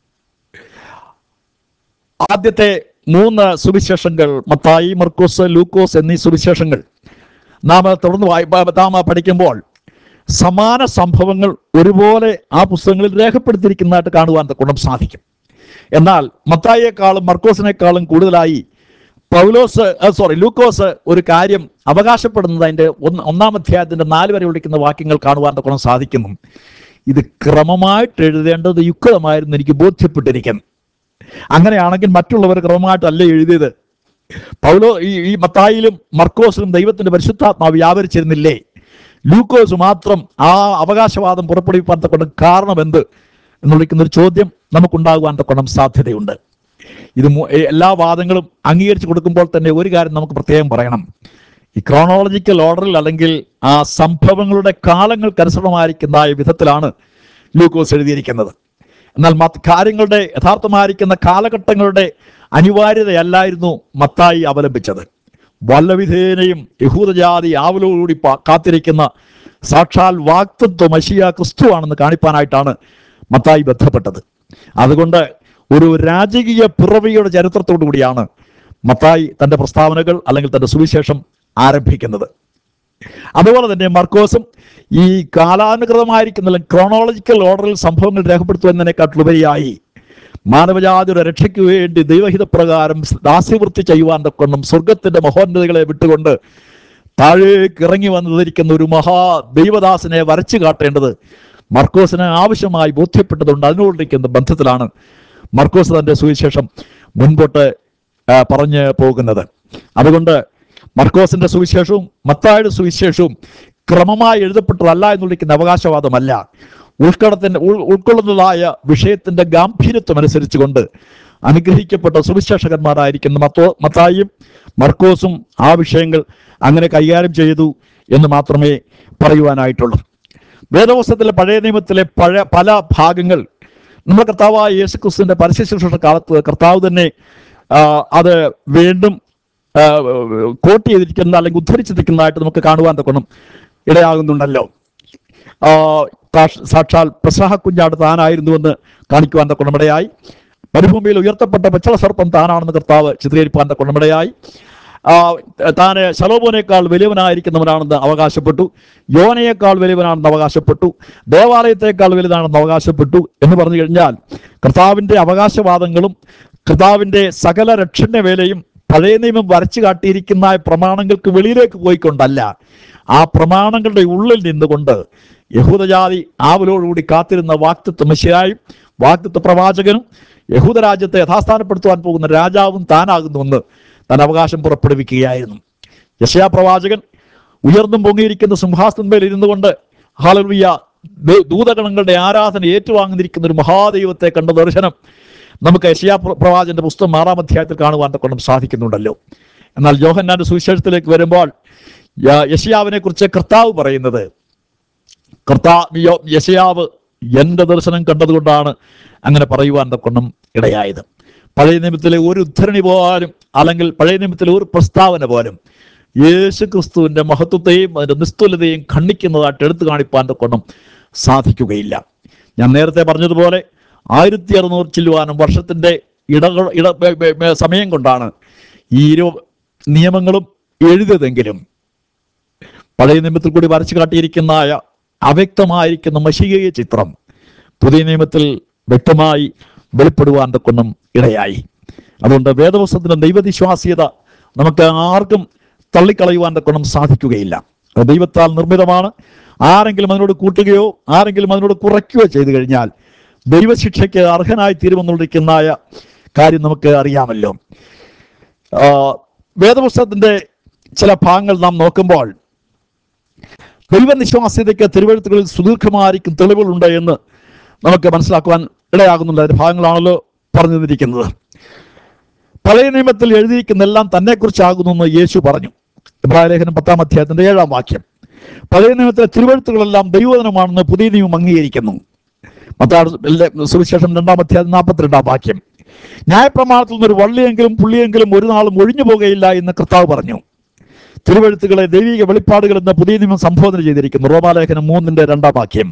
ആദ്യത്തെ മൂന്ന് സുവിശേഷങ്ങൾ മത്തായി മർക്കോസ് ലൂക്കോസ് എന്നീ സുവിശേഷങ്ങൾ നാം തുടർന്ന് വായി പ- നാം പഠിക്കുമ്പോൾ സമാന സംഭവങ്ങൾ ഒരുപോലെ ആ പുസ്തകങ്ങളിൽ രേഖപ്പെടുത്തിയിരിക്കുന്നതായിട്ട് കാണുവാൻ കൊണ്ടും സാധിക്കും എന്നാൽ മത്തായിയെക്കാളും മർക്കോസിനേക്കാളും കൂടുതലായി പൗലോസ് സോറി ലൂക്കോസ് ഒരു കാര്യം അവകാശപ്പെടുന്നത് അതിന്റെ ഒന്ന് ഒന്നാം അധ്യായത്തിന്റെ നാല് വരെ വിളിക്കുന്ന വാക്യങ്ങൾ കാണുവാൻ കൊണ്ടും സാധിക്കുന്നു ഇത് ക്രമമായിട്ട് എഴുതേണ്ടത് യുക്തമായിരുന്നു എനിക്ക് ബോധ്യപ്പെട്ടിരിക്കുന്നു അങ്ങനെയാണെങ്കിൽ മറ്റുള്ളവർ ക്രമമായിട്ടല്ല എഴുതിയത് പൗലോ ഈ ഈ മത്തായിലും മർക്കോസിലും ദൈവത്തിന്റെ പരിശുദ്ധാത്മാവ് വ്യാപരിച്ചിരുന്നില്ലേ ലൂക്കോസ് മാത്രം ആ അവകാശവാദം പുറപ്പെടുവിപ്പാൻ തക്കൊണ്ട് കാരണം എന്ത് എന്ന് വിളിക്കുന്ന ഒരു ചോദ്യം നമുക്കുണ്ടാകുവാൻ തക്കണം സാധ്യതയുണ്ട് ഇത് മു- എ- എല്ലാ വാദങ്ങളും അംഗീകരിച്ചു കൊടുക്കുമ്പോൾ തന്നെ ഒരു കാര്യം നമുക്ക് പ്രത്യേകം പറയണം ഈ ക്രോണോളജിക്കൽ ഓർഡറിൽ അല്ലെങ്കിൽ ആ സംഭവങ്ങളുടെ കാലങ്ങൾക്കനുസൃതമായിരിക്കുന്ന വിധത്തിലാണ് ലൂക്കോസ് എഴുതിയിരിക്കുന്നത് എന്നാൽ മത്ത് കാര്യങ്ങളുടെ യഥാർത്ഥമായിരിക്കുന്ന കാലഘട്ടങ്ങളുടെ അനിവാര്യതയല്ലായിരുന്നു മത്തായി അവലംബിച്ചത് വല്ലവിധേനയും യഹൂദജാതി ആവലോടുകൂടി പാ- കാത്തിരിക്കുന്ന സാക്ഷാൽ വാക്തത്വ മഷിയ ക്രിസ്തുവാണെന്ന് കാണിപ്പാനായിട്ടാണ് മത്തായി ബന്ധപ്പെട്ടത് അതുകൊണ്ട് ഒരു രാജകീയ പിറവിയുടെ ചരിത്രത്തോടു കൂടിയാണ് മത്തായി തന്റെ പ്രസ്താവനകൾ അല്ലെങ്കിൽ തന്റെ സുവിശേഷം ആരംഭിക്കുന്നത് അതുപോലെ തന്നെ മർക്കോസും ഈ കാലാനുകൃതമായിരിക്കുന്ന ക്രോണോളജിക്കൽ ഓർഡറിൽ സംഭവങ്ങൾ രേഖപ്പെടുത്തുന്നതിനെക്കാട്ടിലുപരിയായി മാനവജാതിയുടെ രക്ഷയ്ക്ക് വേണ്ടി ദൈവഹിത പ്രകാരം ദാസ്യവൃത്തി ചെയ്യുവാൻ കൊണ്ടും സ്വർഗത്തിന്റെ മഹോന്നതകളെ വിട്ടുകൊണ്ട് താഴേക്ക് ഇറങ്ങി വന്നിരിക്കുന്ന ഒരു മഹാ ദൈവദാസനെ വരച്ചു കാട്ടേണ്ടത് മർക്കോസിന് ആവശ്യമായി ബോധ്യപ്പെട്ടതുകൊണ്ട് അതിനോടിരിക്കുന്ന ബന്ധത്തിലാണ് മർക്കോസ് തന്റെ സുവിശേഷം മുൻപോട്ട് ആ, പറഞ്ഞ് പോകുന്നത് അതുകൊണ്ട് മർക്കോസിന്റെ സുവിശേഷവും മത്തായുടെ സുവിശേഷവും ക്രമമായി എഴുതപ്പെട്ടതല്ല എന്ന് വിളിക്കുന്ന അവകാശവാദമല്ല ഉൾക്കടത്തിന്റെ ഉൾ- ഉൾക്കൊള്ളുന്നതായ വിഷയത്തിന്റെ ഗാംഭീര്യത്വം അനുസരിച്ചുകൊണ്ട് അനുഗ്രഹിക്കപ്പെട്ട സുവിശേഷകന്മാരായിരിക്കുന്ന മത്തോ മത്തായും മർക്കോസും ആ വിഷയങ്ങൾ അങ്ങനെ കൈകാര്യം ചെയ്തു എന്ന് മാത്രമേ പറയുവാനായിട്ടുള്ളൂ വേദപുസ്തകത്തിലെ പഴയ നിയമത്തിലെ പഴയ പല ഭാഗങ്ങൾ നമ്മുടെ കർത്താവായ യേശു ക്രിസ്തുവിന്റെ പരസ്യ ശുശ്രൂഷ കാലത്ത് കർത്താവ് തന്നെ ആ, അത് വീണ്ടും ആ, കോട്ട് ചെയ്തിരിക്കുന്ന അല്ലെങ്കിൽ ഉദ്ധരിച്ചിരിക്കുന്നതായിട്ട് നമുക്ക് കാണുവാൻ തക്കണം ഇടയാകുന്നുണ്ടല്ലോ ആ, സാക്ഷ- സാക്ഷാൽ പ്രസാഹ കുഞ്ഞാട് താനായിരുന്നുവെന്ന് കാണിക്കുവാൻ തക്കണമിടയായി മരുഭൂമിയിൽ ഉയർത്തപ്പെട്ട പച്ചള സർപ്പം താനാണെന്ന് കർത്താവ് ചിത്രീകരിപ്പാൻ തക്കണമിടയായി ആ, താന് ശലോബോനേക്കാൾ വലിയവനായിരിക്കുന്നവനാണെന്ന് അവകാശപ്പെട്ടു യോനയേക്കാൾ വലിയവനാണെന്ന് അവകാശപ്പെട്ടു ദേവാലയത്തെക്കാൾ വലുതാണെന്ന് അവകാശപ്പെട്ടു എന്ന് പറഞ്ഞു കഴിഞ്ഞാൽ കർത്താവിന്റെ അവകാശവാദങ്ങളും കർത്താവിന്റെ സകല രക്ഷണ്യ വേലയും പഴയ നിയമം വരച്ചു കാട്ടിയിരിക്കുന്ന ആ പ്രമാണങ്ങൾക്ക് വെളിയിലേക്ക് പോയിക്കൊണ്ടല്ല ആ പ്രമാണങ്ങളുടെ ഉള്ളിൽ നിന്നുകൊണ്ട് യഹൂദജാതി ആവലോടുകൂടി കാത്തിരുന്ന വാക്തത്വ മെസ്സിയായും വാക്തത്വ പ്രവാചകനും യഹൂദരാജ്യത്തെ യഥാസ്ഥാനപ്പെടുത്തുവാൻ പോകുന്ന രാജാവും താനാകുന്നുവെന്ന് താൻ അവകാശം പുറപ്പെടുവിക്കുകയായിരുന്നു യശയാ പ്രവാചകൻ ഉയർന്നും പൊങ്ങിയിരിക്കുന്ന സിംഹാസനമേൽ ഇരുന്നു കൊണ്ട് ഹാലലുയ്യ ദൂ- ദൂതഗണങ്ങളുടെ ആരാധന ഏറ്റുവാങ്ങിയിരിക്കുന്ന ഒരു മഹാദൈവത്തെ കണ്ട ദർശനം നമുക്ക് യശയാ പ്ര- പ്രവാചകന്റെ പുസ്തകം ആറാം അധ്യായത്തിൽ കാണുവാൻ കൊണ്ടും സാധിക്കുന്നുണ്ടല്ലോ എന്നാൽ യോഹന്നാന്റെ സുവിശേഷത്തിലേക്ക് വരുമ്പോൾ യ- യശയാവിനെ കുറിച്ച് കർത്താവ് പറയുന്നത് കർത്താ യോ- യശയാവ് എന്റെ ദർശനം കണ്ടതുകൊണ്ടാണ് അങ്ങനെ പറയുവാൻ കൊണ്ടും ഇടയായത് പഴയ നിയമത്തിലെ ഒരു ഉദ്ധരണി പോലും അല്ലെങ്കിൽ പഴയ നിയമത്തിലെ ഒരു പ്രസ്താവന പോലും യേശു ക്രിസ്തുവിന്റെ മഹത്വത്തെയും അതിന്റെ നിസ്തുലതയും ഖണ്ഡിക്കുന്നതായിട്ട് എടുത്തു കാണിപ്പാൻ കൊണ്ടും സാധിക്കുകയില്ല ഞാൻ നേരത്തെ പറഞ്ഞതുപോലെ ആയിരത്തി അറുന്നൂറ് ചില്ലുവാനും വർഷത്തിന്റെ ഇടകൾ ഇട ബെ- ബെ- ബെ- സമയം കൊണ്ടാണ് ഈ ഇരു നിയമങ്ങളും എഴുതിയതെങ്കിലും പഴയ നിയമത്തിൽ കൂടി വരച്ചു കാട്ടിയിരിക്കുന്ന ആ അവ്യക്തമായിരിക്കുന്ന മഷികയ ചിത്രം പുതിയ നിയമത്തിൽ വ്യക്തമായി വെളിപ്പെടുവാൻ കൊണ്ടും ഇടയായി അതുകൊണ്ട് വേദപുസ്തകത്തിന്റെ ദൈവവിശ്വാസ്യത നമുക്ക് ആർക്കും തള്ളിക്കളയുവാൻ കൊണ്ടും സാധിക്കുകയില്ല അത് ദൈവത്താൽ നിർമ്മിതമാണ് ആരെങ്കിലും അതിനോട് കൂട്ടുകയോ ആരെങ്കിലും അതിനോട് കുറയ്ക്കുകയോ ചെയ്തു കഴിഞ്ഞാൽ ദൈവശിക്ഷയ്ക്ക് അർഹനായി തീരുമെന്നുള്ളിരിക്കുന്ന കാര്യം നമുക്ക് അറിയാമല്ലോ ആ, വേദപുസ്തകത്തിന്റെ ചില ഭാഗങ്ങൾ നാം നോക്കുമ്പോൾ ദൈവനിശ്വാസ്യതയ്ക്ക് തിരുവഴുത്തുകളിൽ സുദീർഘമായിരിക്കും തെളിവുകളുണ്ട് എന്ന് നമുക്ക് മനസ്സിലാക്കുവാൻ ഇടയാകുന്നുണ്ട് അതിന്റെ ഭാഗങ്ങളാണല്ലോ പറഞ്ഞു തന്നിരിക്കുന്നത് പഴയ നിയമത്തിൽ എഴുതിയിരിക്കുന്ന എല്ലാം തന്നെക്കുറിച്ചാകുന്നു എന്ന് യേശു പറഞ്ഞു ഇബ്രാഹിം ലേഖനം പത്താം അധ്യായത്തിന്റെ ഏഴാം വാക്യം പഴയ നിയമത്തിലെ തിരുവഴുത്തുകളെല്ലാം ദൈവവചനമാണെന്ന് പുതിയ നിയമം അംഗീകരിക്കുന്നു മത്താട് സുവിശേഷം രണ്ടാം അധ്യായം നാൽപ്പത്തിരണ്ടാം വാക്യം ന്യായപ്രമാണത്തിൽ നിന്ന് ഒരു വള്ളിയെങ്കിലും പുള്ളിയെങ്കിലും ഒരു നാളും ഒഴിഞ്ഞു പോകുകയില്ല എന്ന് കർത്താവ് പറഞ്ഞു തിരുവഴുത്തുകളെ ദൈവിക വെളിപ്പാടുകൾ എന്ന പുതിയ നിയമം സംബോധന ചെയ്തിരിക്കുന്നു റോമാലേഖനം മൂന്നിന്റെ രണ്ടാം വാക്യം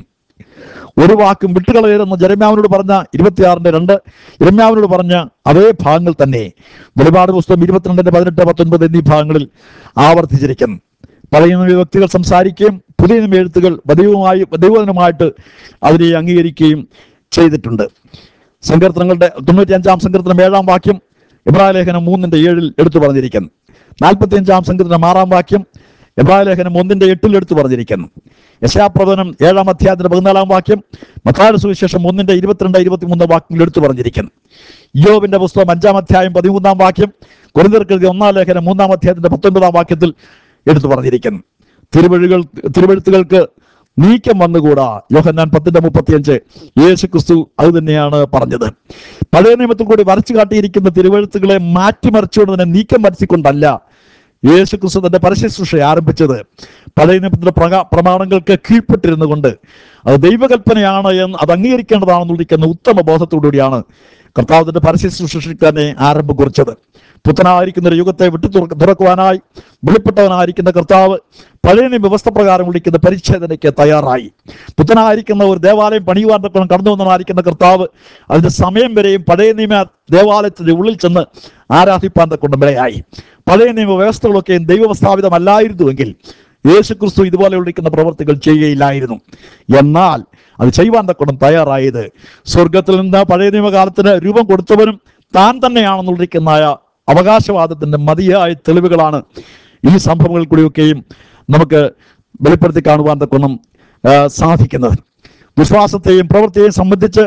ഒരു വാക്കും വിട്ടുകളയരുതെന്ന് ജരമ്യാവിനോട് പറഞ്ഞ ഇരുപത്തിയാറിന്റെ രണ്ട് ഇരമ്യാവിനോട് പറഞ്ഞ അതേ ഭാഗങ്ങൾ തന്നെ വെളിപാട് പുസ്തകം ഇരുപത്തിരണ്ടിന്റെ പതിനെട്ട് പത്തൊൻപത് എന്നീ ഭാഗങ്ങളിൽ ആവർത്തിച്ചിരിക്കുന്നു പഴയ നിയമ വ്യക്തികൾ സംസാരിക്കുകയും പുതിയ നിയമ എഴുത്തുകൾ ദൈവമായി ദൈവജനമായിട്ട് അതിനെ അംഗീകരിക്കുകയും ചെയ്തിട്ടുണ്ട് സങ്കീർത്തനങ്ങളുടെ തൊണ്ണൂറ്റി അഞ്ചാം സങ്കീർത്തനം ഏഴാം വാക്യം ഇബ്രാഹിം ലേഖനം മൂന്നിന്റെ ഏഴിൽ എടുത്തു പറഞ്ഞിരിക്കുന്നു നാൽപ്പത്തി അഞ്ചാം സങ്കീർത്തനം ആറാം വാക്യം ഇബ്രാഹിം ലേഖനം ഒന്നിന്റെ എട്ടിൽ എടുത്തു പറഞ്ഞിരിക്കുന്നു യശാപ്രവചനം ഏഴാം അധ്യായത്തിന്റെ പതിനാലാം വാക്യം മത്തായ സുവിശേഷം ഒന്നിന്റെ ഇരുപത്തിരണ്ട് ഇരുപത്തിമൂന്ന് വാക്യങ്ങൾ എടുത്തു പറഞ്ഞിരിക്കുന്നു യോബിന്റെ പുസ്തകം അഞ്ചാം അധ്യായം പതിമൂന്നാം വാക്യം കുരുന്തർക്കെഴുതിയ ഒന്നാം ലേഖനം മൂന്നാം അധ്യായത്തിന്റെ പത്തൊൻപതാം വാക്യത്തിൽ എടുത്തു പറഞ്ഞിരിക്കുന്നു തിരുവഴുകൾ തിരുവഴുത്തുകൾക്ക് നീക്കം വന്നുകൂടാ യോഹന്നാൻ പത്തിന്റെ മുപ്പത്തിയഞ്ച് യേശു ക്രിസ്തു അത് തന്നെയാണ് പറഞ്ഞത് പഴയ നിയമത്തിൽ കൂടി വരച്ചു കാട്ടിയിരിക്കുന്ന തിരുവഴുത്തുകളെ മാറ്റിമറിച്ചുകൊണ്ട് തന്നെ നീക്കം വരുത്തിക്കൊണ്ടല്ല യേശു ക്രിസ്തു തന്റെ പരശുശ്രൂഷ ആരംഭിച്ചത് പഴയ നിയമത്തിന്റെ പ്രകാ പ്രമാണങ്ങൾക്ക് കീഴ്പ്പെട്ടിരുന്നു കൊണ്ട് അത് ദൈവകൽപ്പനയാണ് എന്ന് അത് അംഗീകരിക്കേണ്ടതാണെന്നുള്ളിരിക്കുന്ന ഉത്തമ ബോധത്തോടുകൂടിയാണ് കർത്താവിന്റെ പരസ്യശുശ്രൂഷയ്ക്ക് തന്നെ ആരംഭം കുറിച്ചത് പുത്തനായിരിക്കുന്ന ഒരു യുഗത്തെ വിട്ടു തുറ- തുറക്കുവാനായി വെളിപ്പെട്ടവനായിരിക്കുന്ന കർത്താവ് പഴയ നിയമ വ്യവസ്ഥ പ്രകാരം വിളിക്കുന്ന പരിച്ഛേദനയ്ക്ക് തയ്യാറായി പുത്തനായിരിക്കുന്ന ഒരു ദേവാലയം പണിയുവാൻ തക്കണം കടന്നു വന്നവനായിരിക്കുന്ന കർത്താവ് അതിന്റെ സമയം വരെയും പഴയ നിയമ ദേവാലയത്തിന്റെ ഉള്ളിൽ ചെന്ന് ആരാധിപ്പാൻ തക്കൊണ്ട് വിളയായി പഴയ നിയമ വ്യവസ്ഥകളൊക്കെയും ദൈവസ്ഥാപിതമല്ലായിരുന്നുവെങ്കിൽ യേശു ക്രിസ്തു ഇതുപോലെ വിളിക്കുന്ന പ്രവർത്തികൾ ചെയ്യുകയില്ലായിരുന്നു എന്നാൽ അത് ചെയ്യുവാൻ തക്കണം തയ്യാറായത് സ്വർഗത്തിൽ നിന്ന് പഴയ നിയമകാലത്തിന് രൂപം കൊടുത്തവനും താൻ തന്നെയാണെന്നുള്ളിരിക്കുന്ന അവകാശവാദത്തിന്റെ മതിയായ തെളിവുകളാണ് ഈ സംഭവങ്ങൾ കൂടിയൊക്കെയും നമുക്ക് വെളിപ്പെടുത്തി കാണുവാൻ തക്കണം ആ, സാധിക്കുന്നത് വിശ്വാസത്തെയും പ്രവൃത്തിയെയും സംബന്ധിച്ച്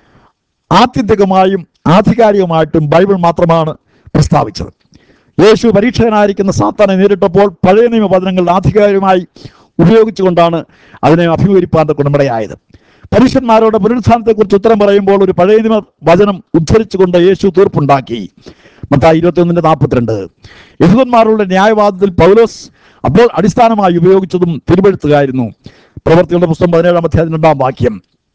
ആത്യന്തികമായും ആധികാരികമായിട്ടും ബൈബിൾ മാത്രമാണ് പ്രസ്താവിച്ചത് യേശു പരീക്ഷകനായിരിക്കുന്ന സാത്താനെ നേരിട്ടപ്പോൾ പഴയ നിയമ വചനങ്ങൾ ആധികാരികമായി ഉപയോഗിച്ചുകൊണ്ടാണ് അതിനെ അഭിമുഖീകരിപ്പാൻ ഗുണമിടയായത് പരീക്ഷന്മാരോട് പുനരുത്ഥാനത്തെക്കുറിച്ച് ഉത്തരം പറയുമ്പോൾ ഒരു പഴയ നിയമ വചനം ഉദ്ധരിച്ചുകൊണ്ട് യേശു തീർപ്പുണ്ടാക്കി മത്തായി ഇരുപത്തിയൊന്നിന്റെ നാൽപ്പത്തിരണ്ട് യഹൂദന്മാരുടെ ന്യായവാദത്തിൽ പൗലോസ് അപ്പോൾ അടിസ്ഥാനമായി ഉപയോഗിച്ചതും തിരുവെഴുത്തുകായിരുന്നു പ്രവർത്തികളുടെ പുസ്തകം പതിനേഴാം അധ്യായം രണ്ടാം വാക്യം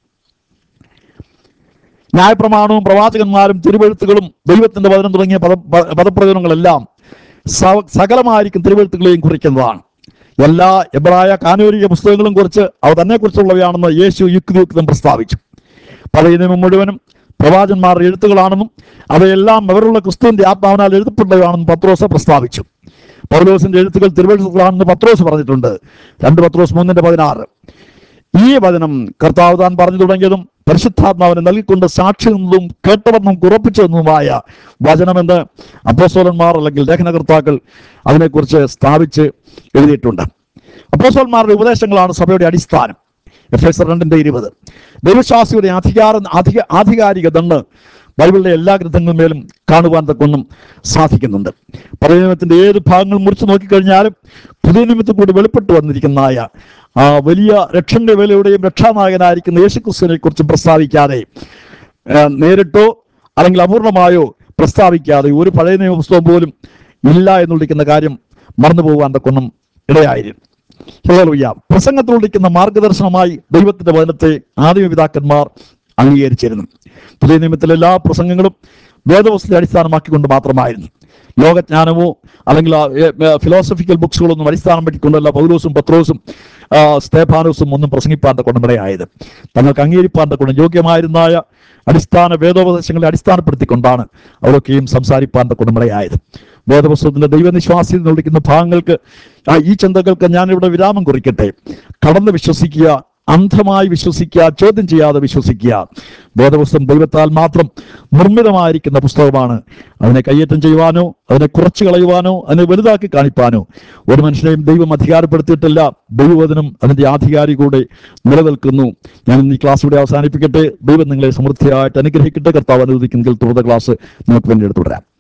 ന്യായപ്രമാണവും പ്രവാചകന്മാരും തിരുവെഴുത്തുകളും ദൈവത്തിന്റെ വചനം തുടങ്ങിയ പദ പ- പദപ്രയോഗങ്ങളെല്ലാം സ- സകലമായിരിക്കും തിരുവെഴുത്തുകളെയും കുറിക്കുന്നതാണ് എല്ലാ എബ്രായ കാനൂരിക പുസ്തകങ്ങളും കുറിച്ച് അവ തന്നെ കുറിച്ചുള്ളവയാണെന്ന് യേശു യുക്തിയുക്തം പ്രസ്താവിച്ചു പഴയ നിയമം മുഴുവനും പ്രവാചന്മാരുടെ എഴുത്തുകളാണെന്നും അവയെല്ലാം അവരുള്ള ക്രിസ്തുവിന്റെ ആത്മാവിനാൽ എഴുതപ്പെട്ടവയാണെന്നും പത്രോസ് പ്രസ്താവിച്ചു പൗലോസിന്റെ എഴുത്തുകൾ തിരുവെഴുത്തുകളാണെന്ന് പത്രോസ് പറഞ്ഞിട്ടുണ്ട് രണ്ട് പത്രോസ് മൂന്നിന്റെ പതിനാറ് ഈ വചനം കർത്താവ് താൻ പറഞ്ഞു തുടങ്ങിയതും പരിശുദ്ധാത്മാവിനെ നൽകിക്കൊണ്ട് സാക്ഷി നിന്നതും കേട്ടവണ്ണം ഉറപ്പിച്ചു തന്നതുമായ വചനമെന്ന് അപ്പോസ്തലന്മാർ അല്ലെങ്കിൽ ലേഖനകർത്താക്കൾ അതിനെക്കുറിച്ച് സ്ഥാപിച്ച് എഴുതിയിട്ടുണ്ട് അപ്പോസ്തലന്മാരുടെ ഉപദേശങ്ങളാണ് സഭയുടെ അടിസ്ഥാനം എഫ് എസ് രണ്ടിന്റെ ഇരുപത് ദൈവശാസ്ത്രിയുടെ അധികാര അധിക ആധികാരിക ദണ്ണ് ബൈബിളിലെ എല്ലാ ഗ്രന്ഥങ്ങളിന്മേലും കാണുവാൻ തക്കൊന്നും സാധിക്കുന്നുണ്ട് പഴയ നിയമത്തിന്റെ ഏത് ഭാഗങ്ങൾ മുറിച്ചു നോക്കിക്കഴിഞ്ഞാലും പുതിയ നിയമത്തിൽ കൂടി വെളിപ്പെട്ടു വന്നിരിക്കുന്നതായ ആ വലിയ രക്ഷന്റെ വേലയുടെയും രക്ഷാനായകനായിരിക്കുന്ന യേശുക്രിസ്തുവിനെ കുറിച്ച് പ്രസ്താവിക്കാതെ ആ, നേരിട്ടോ അല്ലെങ്കിൽ അപൂർണമായോ പ്രസ്താവിക്കാതെ ഒരു പഴയ നിയമ പുസ്തകം പോലും ഇല്ല എന്നുള്ളിക്കുന്ന കാര്യം മറന്നു പോകാൻ തക്കൊന്നും ഇടയായിരുന്നു ഹല്ലേലൂയ പ്രസംഗത്തിലുള്ളിക്കുന്ന മാർഗദർശനമായി ദൈവത്തിന്റെ വചനത്തെ ആദിമ പിതാക്കന്മാർ അംഗീകരിച്ചിരുന്നു പുതിയ നിയമത്തിലെ എല്ലാ പ്രസംഗങ്ങളും വേദവസ്തുത്തെ അടിസ്ഥാനമാക്കിക്കൊണ്ട് മാത്രമായിരുന്നു ലോകജ്ഞാനമോ അല്ലെങ്കിൽ ഫിലോസഫിക്കൽ ബുക്സുകളൊന്നും അടിസ്ഥാനം പറ്റിക്കൊണ്ടല്ല പൗലോസും പത്രോസും ആ, സ്തേഫാനോസും ഒന്നും പ്രസംഗിപ്പാൻ കൊണ്ടുമിടയായത് തങ്ങൾക്ക് അംഗീകരിപ്പാൻ കൊണ്ട് യോഗ്യമായിരുന്നായ അടിസ്ഥാന വേദോപദേശങ്ങളെ അടിസ്ഥാനപ്പെടുത്തിക്കൊണ്ടാണ് അവരൊക്കെയും സംസാരിപ്പാൻ കൊണ്ടുമിടയായത് വേദപുസ്തകത്തിന്റെ ദൈവനിശ്വാസ്യത എന്ന് വിളിക്കുന്ന ഭാഗങ്ങൾക്ക് ആ ഈ ചിന്തകൾക്ക് ഞാനിവിടെ വിരാമം കുറിക്കട്ടെ കടന്ന് വിശ്വസിക്കുക അന്ധമായി വിശ്വസിക്കുക ചോദ്യം ചെയ്യാതെ വിശ്വസിക്കുക വേദപുസ്തകം ദൈവത്താൽ മാത്രം നിർമ്മിതമായിരിക്കുന്ന പുസ്തകമാണ് അതിനെ കയ്യേറ്റം ചെയ്യുവാനോ അതിനെ കുറച്ചു കളയുവാനോ അതിനെ വലുതാക്കി കാണിപ്പാനോ ഒരു മനുഷ്യനെയും ദൈവം അധികാരപ്പെടുത്തിയിട്ടില്ല ദൈവവചനം അതിന്റെ ആധികാരി കൂടെ നിലനിൽക്കുന്നു ഞാൻ ഇന്ന് ഈ ക്ലാസ് ഇവിടെ അവസാനിപ്പിക്കട്ടെ ദൈവം നിങ്ങളെ സമൃദ്ധിയായിട്ട് അനുഗ്രഹിക്കട്ടെ കർത്താവ് അനുവദിക്കുന്നെങ്കിൽ തുടർന്ന ക്ലാസ് നമുക്ക് പിന്നീട് തുടരാം